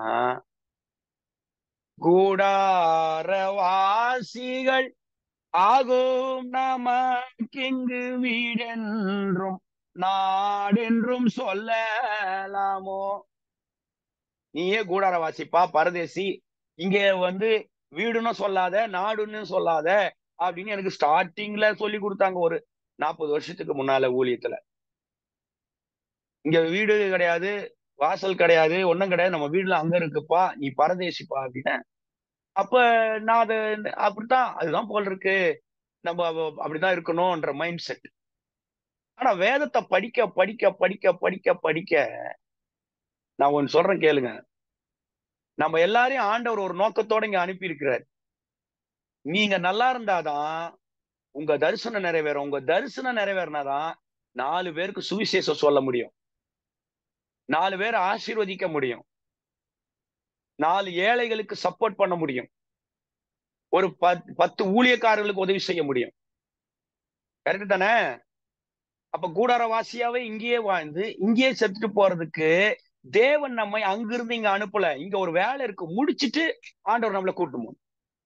கூடாரவாசிகள் ஆகும் நமக்கிங்கு வீடென்றும் நாடென்றும் சொல்லலாமோ நீயே கூடார வாசிப்பா பரதேசி இங்க வந்து வீடுன்னு சொல்லாத நாடுன்னு சொல்லாத அப்படின்னு எனக்கு ஸ்டார்டிங்ல சொல்லி கொடுத்தாங்க ஒரு நாற்பது வருஷத்துக்கு முன்னால ஊழியத்துல இங்க வீடு கிடையாது வாசல் கிடையாது ஒண்ணும் கிடையாது நம்ம வீடுல அங்க இருக்குப்பா நீ பரதேசிப்பா அப்படின்னு அப்ப நான் அது அப்படித்தான் அதுதான் போல் இருக்கு நம்ம அவ- அப்படிதான் இருக்கணும்ன்ற மைண்ட் செட் ஆனா வேதத்தை படிக்க படிக்க படிக்க படிக்க படிக்க நான் ஒன்னு சொல்றேன் கேளுங்க நம்ம எல்லாரையும் ஆண்டவர் ஒரு நோக்கத்தோட இங்க அனுப்பி இருக்கிறார் நீங்க நல்லா இருந்தாதான் உங்க தரிசனம் நிறைவேறும் உங்க தரிசனம் நிறைவேறினாதான் நாலு பேருக்கு சுவிசேஷம் சொல்ல முடியும் நாலு பேரை ஆசீர்வதிக்க முடியும் நாலு ஏழைகளுக்கு சப்போர்ட் பண்ண முடியும் ஒரு பத் பத்து ஊழியக்காரர்களுக்கு உதவி செய்ய முடியும் கரெக்ட் தானே அப்ப கூடாரவாசியாவே இங்கேயே வாழ்ந்து இங்கேயே செத்துட்டு போறதுக்கு தேவன் நம்மை அங்கிருந்து இங்க அனுப்பல இங்க ஒரு வேலை இருக்கு முடிச்சிட்டு ஆண்டவர் நம்மளை கூட்டு போகணும்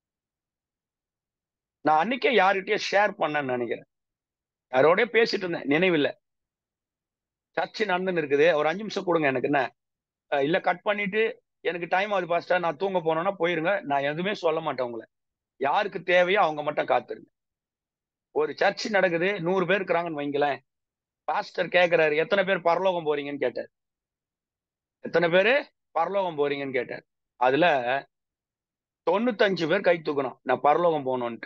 நான் அன்னைக்கே யார்கிட்டயோ ஷேர் பண்ணேன்னு நினைக்கிறேன் யாரோடய பேசிட்டு இருந்தேன் நினைவில்லை சர்ச்சு நடந்துன்னு இருக்குது ஒரு அஞ்சு நிமிஷம் கொடுங்க எனக்கு என்ன அஹ் இல்ல கட் பண்ணிட்டு எனக்கு டைம் ஆகுது பாஸ்டர் நான் தூங்க போனோம்னா போயிருங்க நான் எதுவுமே சொல்ல மாட்டேன் உங்களை யாருக்கு தேவையோ அவங்க மட்டும் காத்துருங்க ஒரு சர்ச் நடக்குது நூறு பேர் இருக்கிறாங்கன்னு வைங்களேன் பாஸ்டர் கேட்கிறாரு எத்தனை பேர் பரலோகம் போறீங்கன்னு கேட்டார் எத்தனை பேரு பரலோகம் போறீங்கன்னு கேட்டார் அதுல தொண்ணூத்தஞ்சு பேர் கை தூக்கணும் நான் பரலோகம் போகணும்ட்டு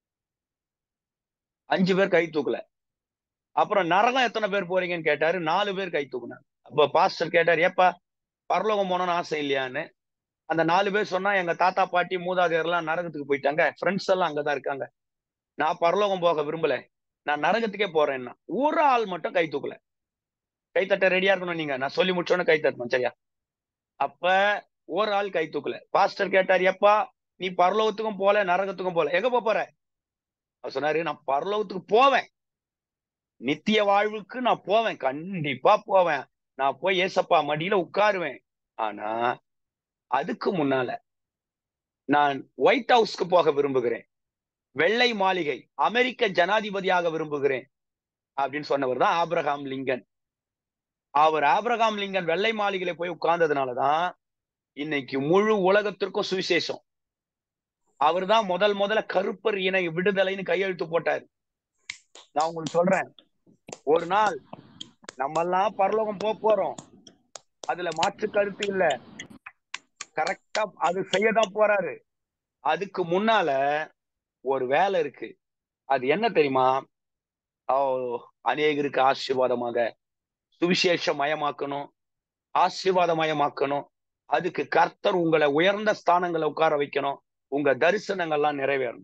அஞ்சு பேர் கை தூக்கல அப்புறம் நரகம் எத்தனை பேர் போறீங்கன்னு கேட்டாரு நாலு பேர் கை தூக்குனாங்க அப்ப பாஸ்டர் கேட்டார் ஏப்பா பரலோகம் போகணும்னு ஆசை இல்லையான்னு அந்த நாலு பேர் சொன்னா எங்க தாத்தா பாட்டி மூதாதையர் எல்லாம் நரகத்துக்கு போயிட்டாங்க ஃப்ரெண்ட்ஸ் எல்லாம் அங்கதான் இருக்காங்க நான் பரலோகம் போக விரும்பல நான் நரகத்துக்கே போறேன்னா ஒரு ஆள் மட்டும் கை தூக்கல கை தட்ட ரெடியா இருக்கணும் நீங்க நான் சொல்லி முடிச்சோன்னு கை தட்டணும் சரியா அப்ப ஒரு ஆள் கை தூக்கல பாஸ்டர் கேட்டார் எப்பா நீ பரலோகத்துக்கும் போல நரகத்துக்கும் போல எங்க போப் போற அவர் சொன்னாரு நான் பரலோகத்துக்கு போவேன் நித்திய வாழ்வுக்கு நான் போவேன் கண்டிப்பா போவேன் நான் போய் ஏசப்பா மடியில உட்காருவேன் ஆனா அதுக்கு முன்னால நான் ஒயிட் ஹவுஸ்க்கு போக விரும்புகிறேன் வெள்ளை மாளிகை அமெரிக்க ஜனாதிபதியாக விரும்புகிறேன் அப்படின்னு சொன்னவர் தான் ஆப்ரஹாம் லிங்கன் அவர் ஆப்ரஹாம் லிங்கன் வெள்ளை மாளிகையில போய் உட்கார்ந்ததுனாலதான் இன்னைக்கு முழு உலகத்திற்கும் சுவிசேஷம் அவர் தான் முதல் முதல்ல கருப்பர் இணை விடுதலைன்னு கையெழுத்து போட்டார் நான் உங்களுக்கு சொல்றேன் ஒரு நாள் நம்ம எல்லாம் பரலோகம் போக போறோம் அதுல மாற்று கருத்து இல்ல கரெக்டா அது செய்யதான் போறாரு அதுக்கு முன்னால ஒரு வேலை இருக்கு அது என்ன தெரியுமா ஓ அநேகருக்கு ஆசீர்வாதமாக சுவிசேஷ மயமாக்கணும் ஆசீர்வாதமயமாக்கணும் அதுக்கு கர்த்தர் உங்களை உயர்ந்த ஸ்தானங்களை உட்கார வைக்கணும் உங்க தரிசனங்கள்லாம் நிறைவேறணும்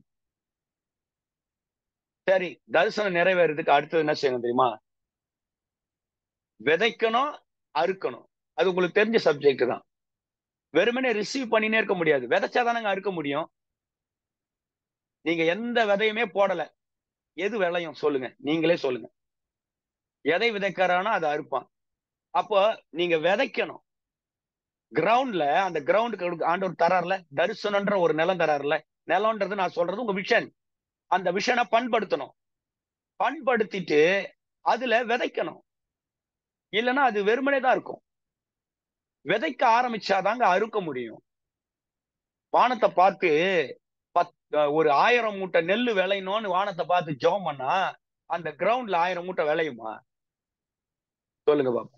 சரி தரிசனம் நிறைவேறதுக்கு அடுத்தது என்ன செய்யணும் தெரியுமா விதைக்கணும் அறுக்கணும் அது உங்களுக்கு தெரிஞ்ச சப்ஜெக்ட் தான் வெறுமனே ரிசீவ் பண்ணினே இருக்க முடியாது விதைச்சாதானங்க அறுக்க முடியும் நீங்க எந்த விதையுமே போடல எது விளையும் சொல்லுங்க நீங்களே சொல்லுங்க எதை விதைக்கிறானோ அதை அறுப்பான் அப்போ நீங்க விதைக்கணும் கிரவுண்ட்ல அந்த கிரவுண்டுக்கு ஆண்டவர் தரார்ல தரிசனன்ற ஒரு நிலம் தரார்ல நிலம்ன்றது நான் சொல்றது உங்க விஷன் அந்த விஷனை பண்படுத்தணும் பண்படுத்திட்டு அதுல விதைக்கணும் இல்லைன்னா அது வெறுமனே தான் இருக்கும் விதைக்க ஆரம்பிச்சாதாங்க அறுக்க முடியும் வானத்தை பார்த்து பத் ஒரு ஆயிரம் மூட்டை நெல்லு விளையணும்னு வானத்தை பார்த்து ஜெபம் பண்ணா அந்த கிரவுண்ட்ல ஆயிரம் மூட்டை விளையுமா சொல்லுங்க பாப்பா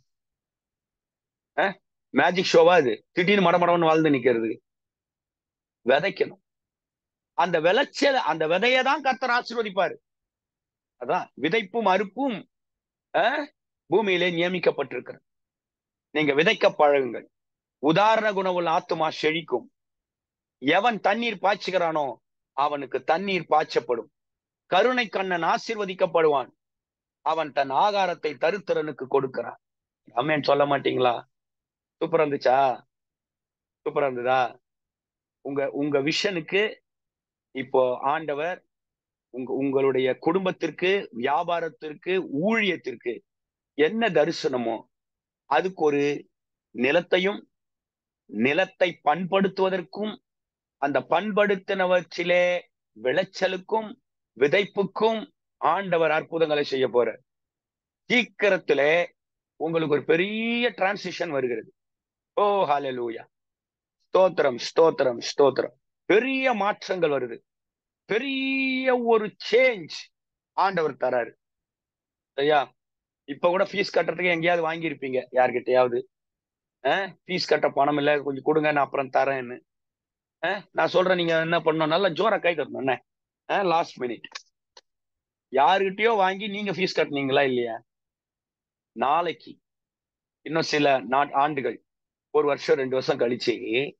மேஜிக் ஷோவா அது திடீர்னு மடமடம்னு வாழ்ந்து நிக்கிறது விதைக்கணும் அந்த விளைச்சல் அந்த விதையை தான் கர்த்தர் ஆசீர்வதிப்பாரு அதான் விதைப்பும் அறுப்பும் பூமியிலே நியமிக்கப்பட்டிருக்கிறது நீங்க விதைக்க பழகுங்கள் உதாரண குணமுள்ள ஆத்துமா செழிக்கும் எவன் தண்ணீர் பாய்ச்சுகிறானோ அவனுக்கு தண்ணீர் பாய்ச்சப்படும் கருணை கண்ணன் ஆசீர்வதிக்கப்படுவான் அவன் தன் ஆகாரத்தை தருத்திரனுக்கு கொடுக்கிறான் அம்மேன் சொல்ல மாட்டீங்களா சூப்பரா இருந்துச்சா சூப்பரா இருந்ததா உங்க உங்க விஷனுக்கு இப்போ ஆண்டவர் உங்க உங்களுடைய குடும்பத்திற்கு வியாபாரத்திற்கு ஊழியத்திற்கு என்ன தரிசனமோ அதுக்கு ஒரு நிலத்தையும் நிலத்தை பண்படுத்துவதற்கும் அந்த பண்படுத்தினவற்றிலே விளைச்சலுக்கும் விதைப்புக்கும் ஆண்டவர் அற்புதங்களை செய்ய போற சீக்கிரத்திலே உங்களுக்கு ஒரு பெரிய டிரான்சிஷன் வருகிறது ஓ ஹalleluya ஸ்தோத்திரம் ஸ்தோத்திரம் ஸ்தோத்திரம் பெரிய மாற்றங்கள் வருது பெரிய ஒரு சேஞ்ச் ஆண்டவர் தராரு சரியா இப்ப கூட ஃபீஸ் கட்டுறதுக்கு எங்கேயாவது வாங்கியிருப்பீங்க யார்கிட்டயாவது ஃபீஸ் கட்ட பணம் இல்லை கொஞ்சம் கொடுங்க நான் அப்புறம் தரேன்னு நான் சொல்றேன் நீங்க என்ன பண்ணணும் நல்லா ஜோரா கை தட்டணும் என்ன லாஸ்ட் மினிட் யாருகிட்டயோ வாங்கி நீங்க ஃபீஸ் கட்டினீங்களா இல்லையா நாளைக்கு இன்னும் சில நாட் ஆண்டுகள் ஒரு வருஷம் ரெண்டு வருஷம் கழிச்சு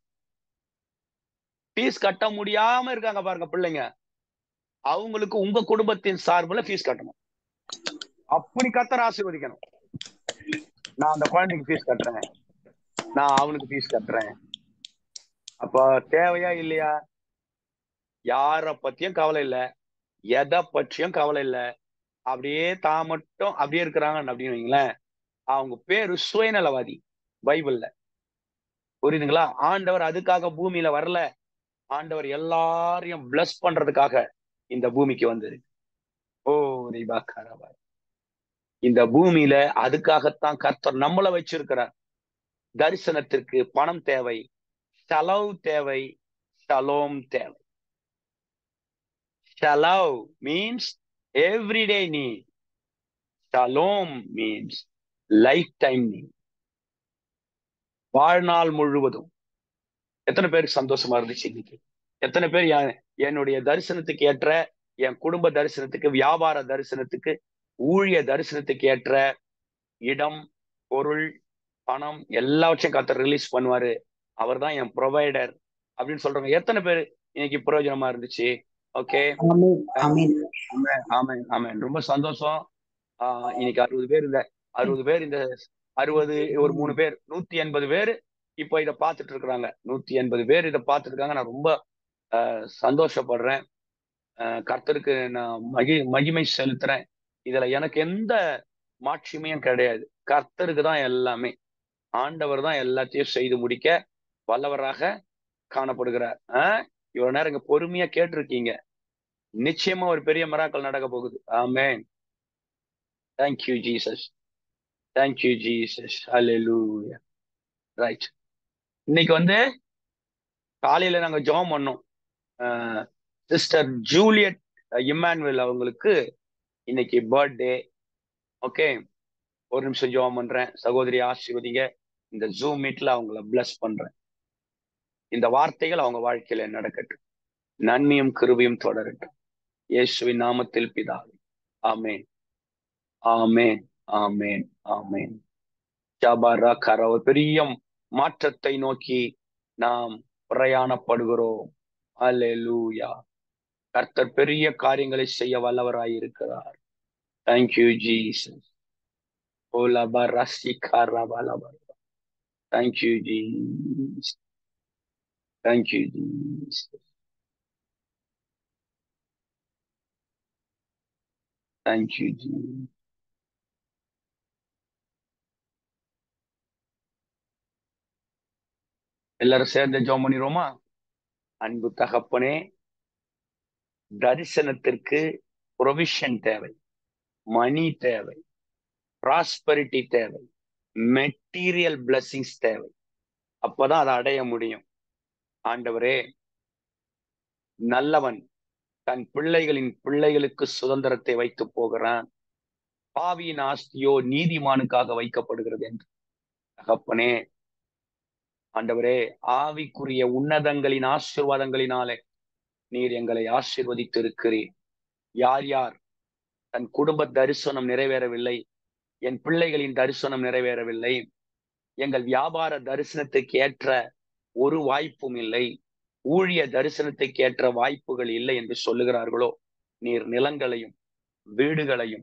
ஃபீஸ் கட்ட முடியாம இருக்காங்க பாருங்க பிள்ளைங்க அவங்களுக்கு உங்க குடும்பத்தின் சார்பில் ஃபீஸ் கட்டணும் அப்படி கத்தர ஆசீர்வதிக்கணும் நான் அந்த குழந்தைக்கு ஃபீஸ் கட்டுறேன் நான் அவனுக்கு ஃபீஸ் கட்டுறேன் அப்ப தேவையா இல்லையா யார பத்தியும் கவலை இல்லை எதை பற்றியும் கவலை இல்லை அப்படியே தான் மட்டும் அப்படியே இருக்கிறாங்க அப்படின்னு வைங்களேன் அவங்க பேரு சுயநலவாதி பைபிள்ல புரியுதுங்களா ஆண்டவர் அதுக்காக பூமியில வரல ஆண்டவர் எல்லாரையும் பிளஸ் பண்றதுக்காக இந்த பூமிக்கு வந்தது ஓ ரிபா கரபாய் இந்த பூமியில அதுக்காகத்தான் கர்த்தர் நம்மளை வச்சிருக்கிறார் தரிசனத்திற்கு பணம் தேவை செலவு தேவை ஷலோம் தேவை ஷலவ் மீன்ஸ் எவ்ரிடே நீட் ஷலோம் மீன்ஸ் லைஃப் டைம் நீட் வாழ்நாள் முழுவதும் எத்தனை பேருக்கு சந்தோஷமா இருந்துச்சு இன்னைக்கு எத்தனை பேர் என் என்னுடைய தரிசனத்துக்கு ஏற்ற என் குடும்ப தரிசனத்துக்கு வியாபார தரிசனத்துக்கு ஊழிய தரிசனத்துக்கு ஏற்ற இடம் பொருள் பணம் எல்லாவற்றையும் கத்தர் ரிலீஸ் பண்ணுவாரு அவர் தான் என் ப்ரொவைடர் அப்படின்னு சொல்றவங்க எத்தனை பேர் இன்னைக்கு பிரயோஜனமா இருந்துச்சு okay Amen. Amen. Amen amen ரொம்ப சந்தோஷம் ஆஹ் இன்னைக்கு அறுபது பேர் இந்த அறுபது பேர் இந்த அறுபது ஒரு மூணு பேர் நூத்தி எண்பது பேர் இப்போ இதை பார்த்துட்டு இருக்கிறாங்க நூத்தி எண்பது பேர் இதை பார்த்துட்டு இருக்காங்க நான் ரொம்ப ஆஹ் சந்தோஷப்படுறேன் ஆஹ் கர்த்தருக்கு நான் மகி மகிமை செலுத்துறேன் இதுல எனக்கு எந்த மாட்சிமையும் கிடையாது கர்த்தருக்கு தான் எல்லாமே ஆண்டவர் தான் எல்லாத்தையும் செய்து முடிக்க வல்லவராக காணப்படுகிறார் ஆஹ் இவ்வளவு நேரம் இங்க பொறுமையா கேட்டிருக்கீங்க நிச்சயமா ஒரு பெரிய மராக்கள் நடக்க போகுது amen thank you Jesus thank you Jesus ஹalleluya ரைட் இன்னைக்கு வந்து காலையில நாங்க ஜெபம் பண்ணோம் சிஸ்டர் ஜூலியட் இம்மானுவேல் அவங்களுக்கு இன்னைக்கு பர்த்டே ஓகே ஒரு நிமிஷம் ஜெபம் பண்றேன் சகோதரி ஆசீர்வதிங்க இந்த ஜூம் மீட்ல அவங்கள bless பண்றேன் இந்த வார்த்தைகள் அவங்க வாழ்க்கையில நடக்கட்டும் நன்மையும் கிருபையும் தொடரட்டும் இயேசுவின் நாமத்தில் பிதாவே ஆமென் ஆமென் ஆமென் ஆமென் ஜாபாரா கர ஒரு பெரிய மாற்றத்தை நோக்கி நாம் பிரயாணப்படுகிறோம் அல்லேலூயா கர்த்தர் பெரிய காரியங்களை செய்ய வல்லவராய் இருக்கிறார் தேங்க்யூ ஜீசஸ் ஓலபா ரசி காரபாலபா thank you Jesus thank you Jesus thank you Jesus எல்லாரும் சேர்ந்து ஜெபம் பண்ணிடுவோமா அன்பு தகப்பனே தரிசனத்திற்கு ப்ரொவிஷன் தேவை மணி தேவை ப்ராஸ்பரிட்டி தேவை மெட்டீரியல் பிளஸிங்ஸ் தேவை அப்பதான் அதை அடைய முடியும் ஆண்டவரே நல்லவன் தன் பிள்ளைகளின் பிள்ளைகளுக்கு சுதந்திரத்தை வைத்து போகிறான் பாவியின் ஆஸ்தியோ நீதிமானுக்காக வைக்கப்படுகிறது என்று தகப்பனே ஆண்டவரே ஆவிக்குரிய உன்னதங்களின் ஆசீர்வாதங்களினாலே நீர் எங்களை ஆசீர்வதித்து இருக்கிறீர் யார் யார் தன் குடும்ப தரிசனம் நிறைவேறவில்லை என் பிள்ளைகளின் தரிசனம் நிறைவேறவில்லை எங்கள் வியாபார தரிசனத்துக்கு ஏற்ற ஒரு வாய்ப்பும் இல்லை ஊழிய தரிசனத்துக்கு ஏற்ற வாய்ப்புகள் இல்லை என்று சொல்லுகிறார்களோ நீர் நிலங்களையும் வீடுகளையும்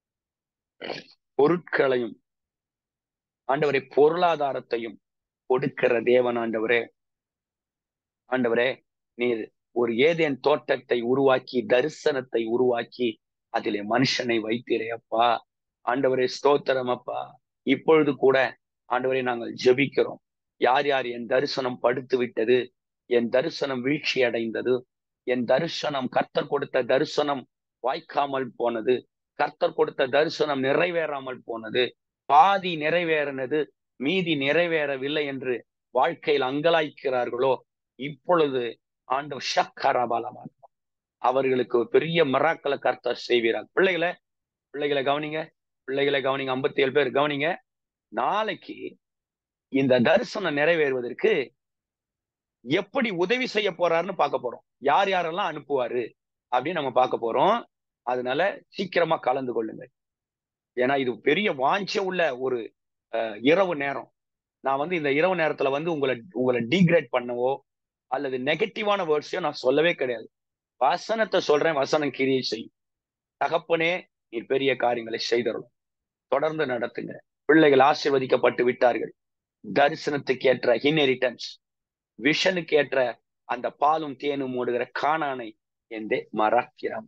பொருட்களையும் ஆண்டவரை பொருளாதாரத்தையும் கொடுக்கிற தேவன் ஆண்டவரே ஆண்டவரே நீர் ஒரு ஏதேன் தோட்டத்தை உருவாக்கி தரிசனத்தை உருவாக்கி அதிலே மனுஷனை வைத்தீரே அப்பா ஆண்டவரே ஸ்தோத்திரம் அப்பா இப்பொழுது கூட ஆண்டவரை நாங்கள் ஜெபிக்கிறோம் யார் யார் என் தரிசனம் படுத்து விட்டது என் தரிசனம் வீழ்ச்சி அடைந்தது என் தரிசனம் கர்த்தர் கொடுத்த தரிசனம் வாய்க்காமல் போனது கர்த்தர் கொடுத்த தரிசனம் நிறைவேறாமல் போனது பாதி நிறைவேறினது மீதி நிறைவேறவில்லை என்று வாழ்க்கையில் அங்கலாய்க்கிறார்களோ இப்பொழுது ஆண்டு ஷக்கரபாலமாக அவர்களுக்கு ஒரு பெரிய மராக்களை கர்த்தர் செய்வீரார் பிள்ளைகளை பிள்ளைகளை கவனிங்க பிள்ளைகளை கவனிங்க ஐம்பத்தி ஏழு பேர் கவனிங்க நாளைக்கு இந்த தரிசனம் நிறைவேறுவதற்கு எப்படி உதவி செய்ய போறாருன்னு பார்க்க போறோம் யார் யாரெல்லாம் அனுப்புவாரு அப்படின்னு நம்ம பார்க்க போறோம் அதனால சீக்கிரமா கலந்து கொள்ளுங்கள் ஏன்னா இது பெரிய வாஞ்ச உள்ள ஒரு அஹ், இரவு நேரம் நான் வந்து இந்த இரவு நேரத்துல வந்து உங்களை உங்களை டீக்ரேட் பண்ணவோ அல்லது நெகட்டிவான வேர்ட்ஸையோ நான் சொல்லவே கிடையாது வசனத்தை சொல்றேன் வசனம் கிரியை செய்யும் தகப்பனே நீர் பெரிய காரியங்களை செய்தரணும் தொடர்ந்து நடத்துங்க பிள்ளைகள் ஆசீர்வதிக்கப்பட்டு விட்டார்கள் தரிசனத்துக்கு ஏற்ற இன்ஹெரிட்டன்ஸ் விஷனுக்கு ஏற்ற அந்த பாலும் தேனும் ஓடுகிற காணானை என்று மறாக்கிறாம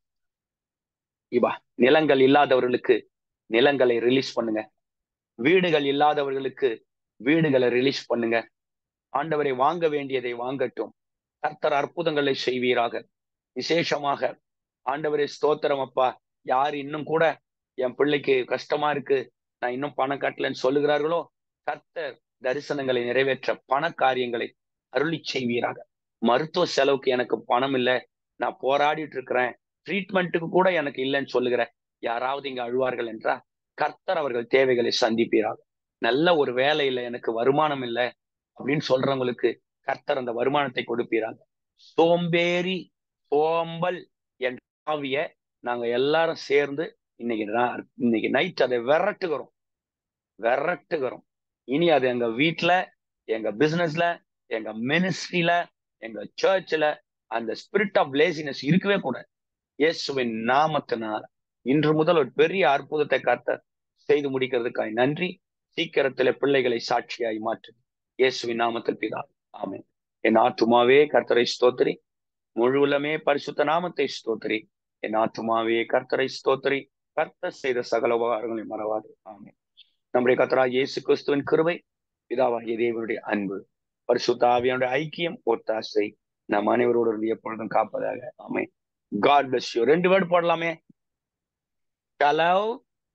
இவா நிலங்கள் இல்லாதவர்களுக்கு நிலங்களை ரிலீஸ் பண்ணுங்க வீடுகள் இல்லாதவர்களுக்கு வீடுகளை ரிலீஸ் பண்ணுங்க ஆண்டவரை வாங்க வேண்டியதை வாங்கட்டும் கர்த்தர் அற்புதங்களை செய்வீராக விசேஷமாக ஆண்டவரே ஸ்தோத்திரம் அப்பா யார் இன்னும் கூட என் பிள்ளைக்கு கஷ்டமா இருக்கு நான் இன்னும் பணம் கட்டலன்னு சொல்லுகிறார்களோ கர்த்தர் தரிசனங்களை நிறைவேற்ற பண காரியங்களை அருளி செய்வீராக மருத்துவ செலவுக்கு எனக்கு பணம் இல்லை நான் போராடிட்டு இருக்கிறேன் ட்ரீட்மெண்ட்டுக்கு கூட எனக்கு இல்லைன்னு சொல்லுகிற யாராவது இங்க அழுவார்கள் என்றா கர்த்தர் அவர்கள் தேவைகளை சந்திப்பீராக நல்ல ஒரு வேலை இல்லை எனக்கு வருமானம் இல்லை அப்படின்னு சொல்றவங்களுக்கு கர்த்தர் அந்த வருமானத்தை கொடுப்பீராங்க சோம்பேறி சோம்பல் என்ற ஆவிய நாங்க எல்லாரும் சேர்ந்து இன்னைக்கு நா- இன்னைக்கு நைட் அதை விரட்டுகிறோம் விரட்டுகிறோம் இனி அது எங்க வீட்ல எங்க பிசினஸ்ல எங்க மினிஸ்ட்ரியில எங்க சர்ச்ல அந்த ஸ்பிரிட் ஆஃப் லேசினஸ் இருக்கவே கூடாது இயேசுவின் நாமத்தினால இன்று முதல் ஒரு பெரிய அற்புதத்தை கர்த்தர் செய்து முடிக்கிறதுக்காய் நன்றி சீக்கிரத்துல பிள்ளைகளை சாட்சியாய் மாற்று இயேசுவின் நாமத்தில் பிதா ஆமென் என் ஆத்துமாவே கர்த்தரை ஸ்தோத்திரி முழுவலமே பரிசுத்த நாமத்தை ஸ்தோத்திரி என் ஆத்துமாவே கர்த்தரை ஸ்தோத்திரி கர்த்தர் செய்த சகல உபகாரங்களை மறவாது ஆமென் நம்முடைய கர்த்தரா இயேசு கிறிஸ்துவின் கிருபை பிதாவாகிய தேவனுடைய அன்பு பரிசுத்த ஆவியானுடைய ஐக்கியம் ஒத்தாசை நம் அனைவரோடு இருந்து எப்பொழுதும் காப்பதாக ஆமென் காட் bless you ரெண்டு வேர்டு போடலாமே ஷலவ்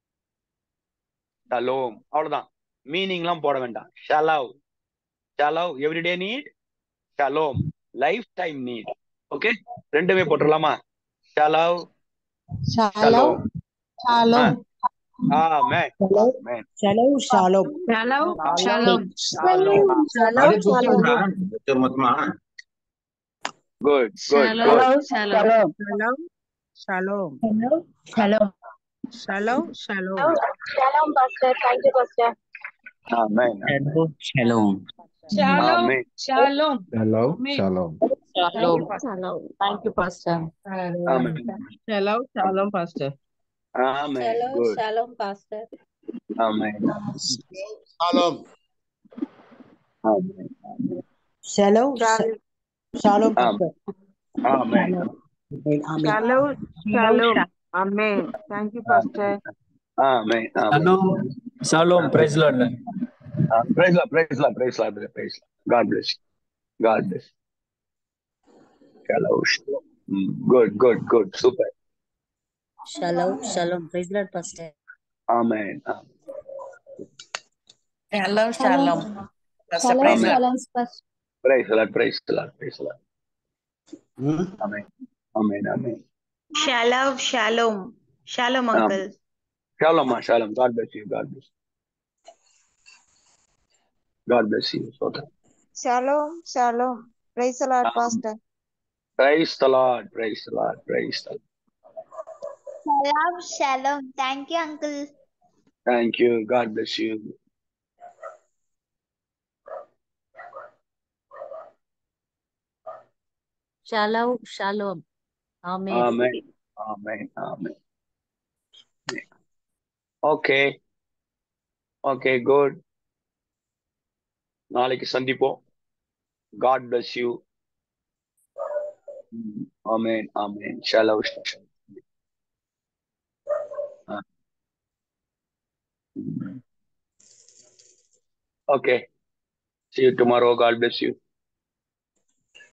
ஷலோம் அவ்வளவுதான் மீனிங் எல்லாம் போட வேண்டாம் ஷலவ் ஷலவ் எவ்ரிடே நீட் ஷலோம் லைஃப் டைம் நீட் ஓகே ரெண்டுமே போட்டுடலாமா ஷலவ் ஷலோம் Shalom. Amen amen Shalom. Shalom. Shalom. Shalom. Shalom. அது புத்தகம்டா. இது மொத்தமா good good good Shalom. Shalom. Shalom. Shalom. Shalom. Shalom. Shalom, Pastor. Thank you, Pastor. Amen Shalom. Amen Shalom. Shalom, shalom. Shalom. Shalom. Thank you, Pastor. Amen Shalom. Shalom, Pastor. Amen good Shalom, Pastor. Amen Shalom. Amen Shalom. Shalom, Amen. Pastor. Amen Amen. Shalom. Shalom. Amen. Thank you, Pastor. Amen amen Shalom, shalom, praise Lord. praise Lord praise Lord praise Lord praise Lord God bless you God bless you Hello. Mm, good good good super Shalom. Shalom. Praise the Lord, Pastor. Amen Amen. Shalom, shalom. Pastor, Shalom, praise the Lord. Shalom, Pastor. praise the Lord praise the Lord praise the Lord Amen Amen Amen Shalom, shalom. Shalom, Amen. uncle. Shalom ma, shalom God bless you God bless you God bless you Sotra. Shalom, shalom. Praise the Lord, Amen. Pastor. praise the Lord praise the Lord praise the Lord Shalom, shalom. Thank you, uncle. thank you God bless you Shalom. Shalom. Amen. Amen. Amen. Amen. Okay. Okay, good. நாளைக்கு சந்திப்போம் God bless you amen amen ஷலோ okay see you tomorrow god bless you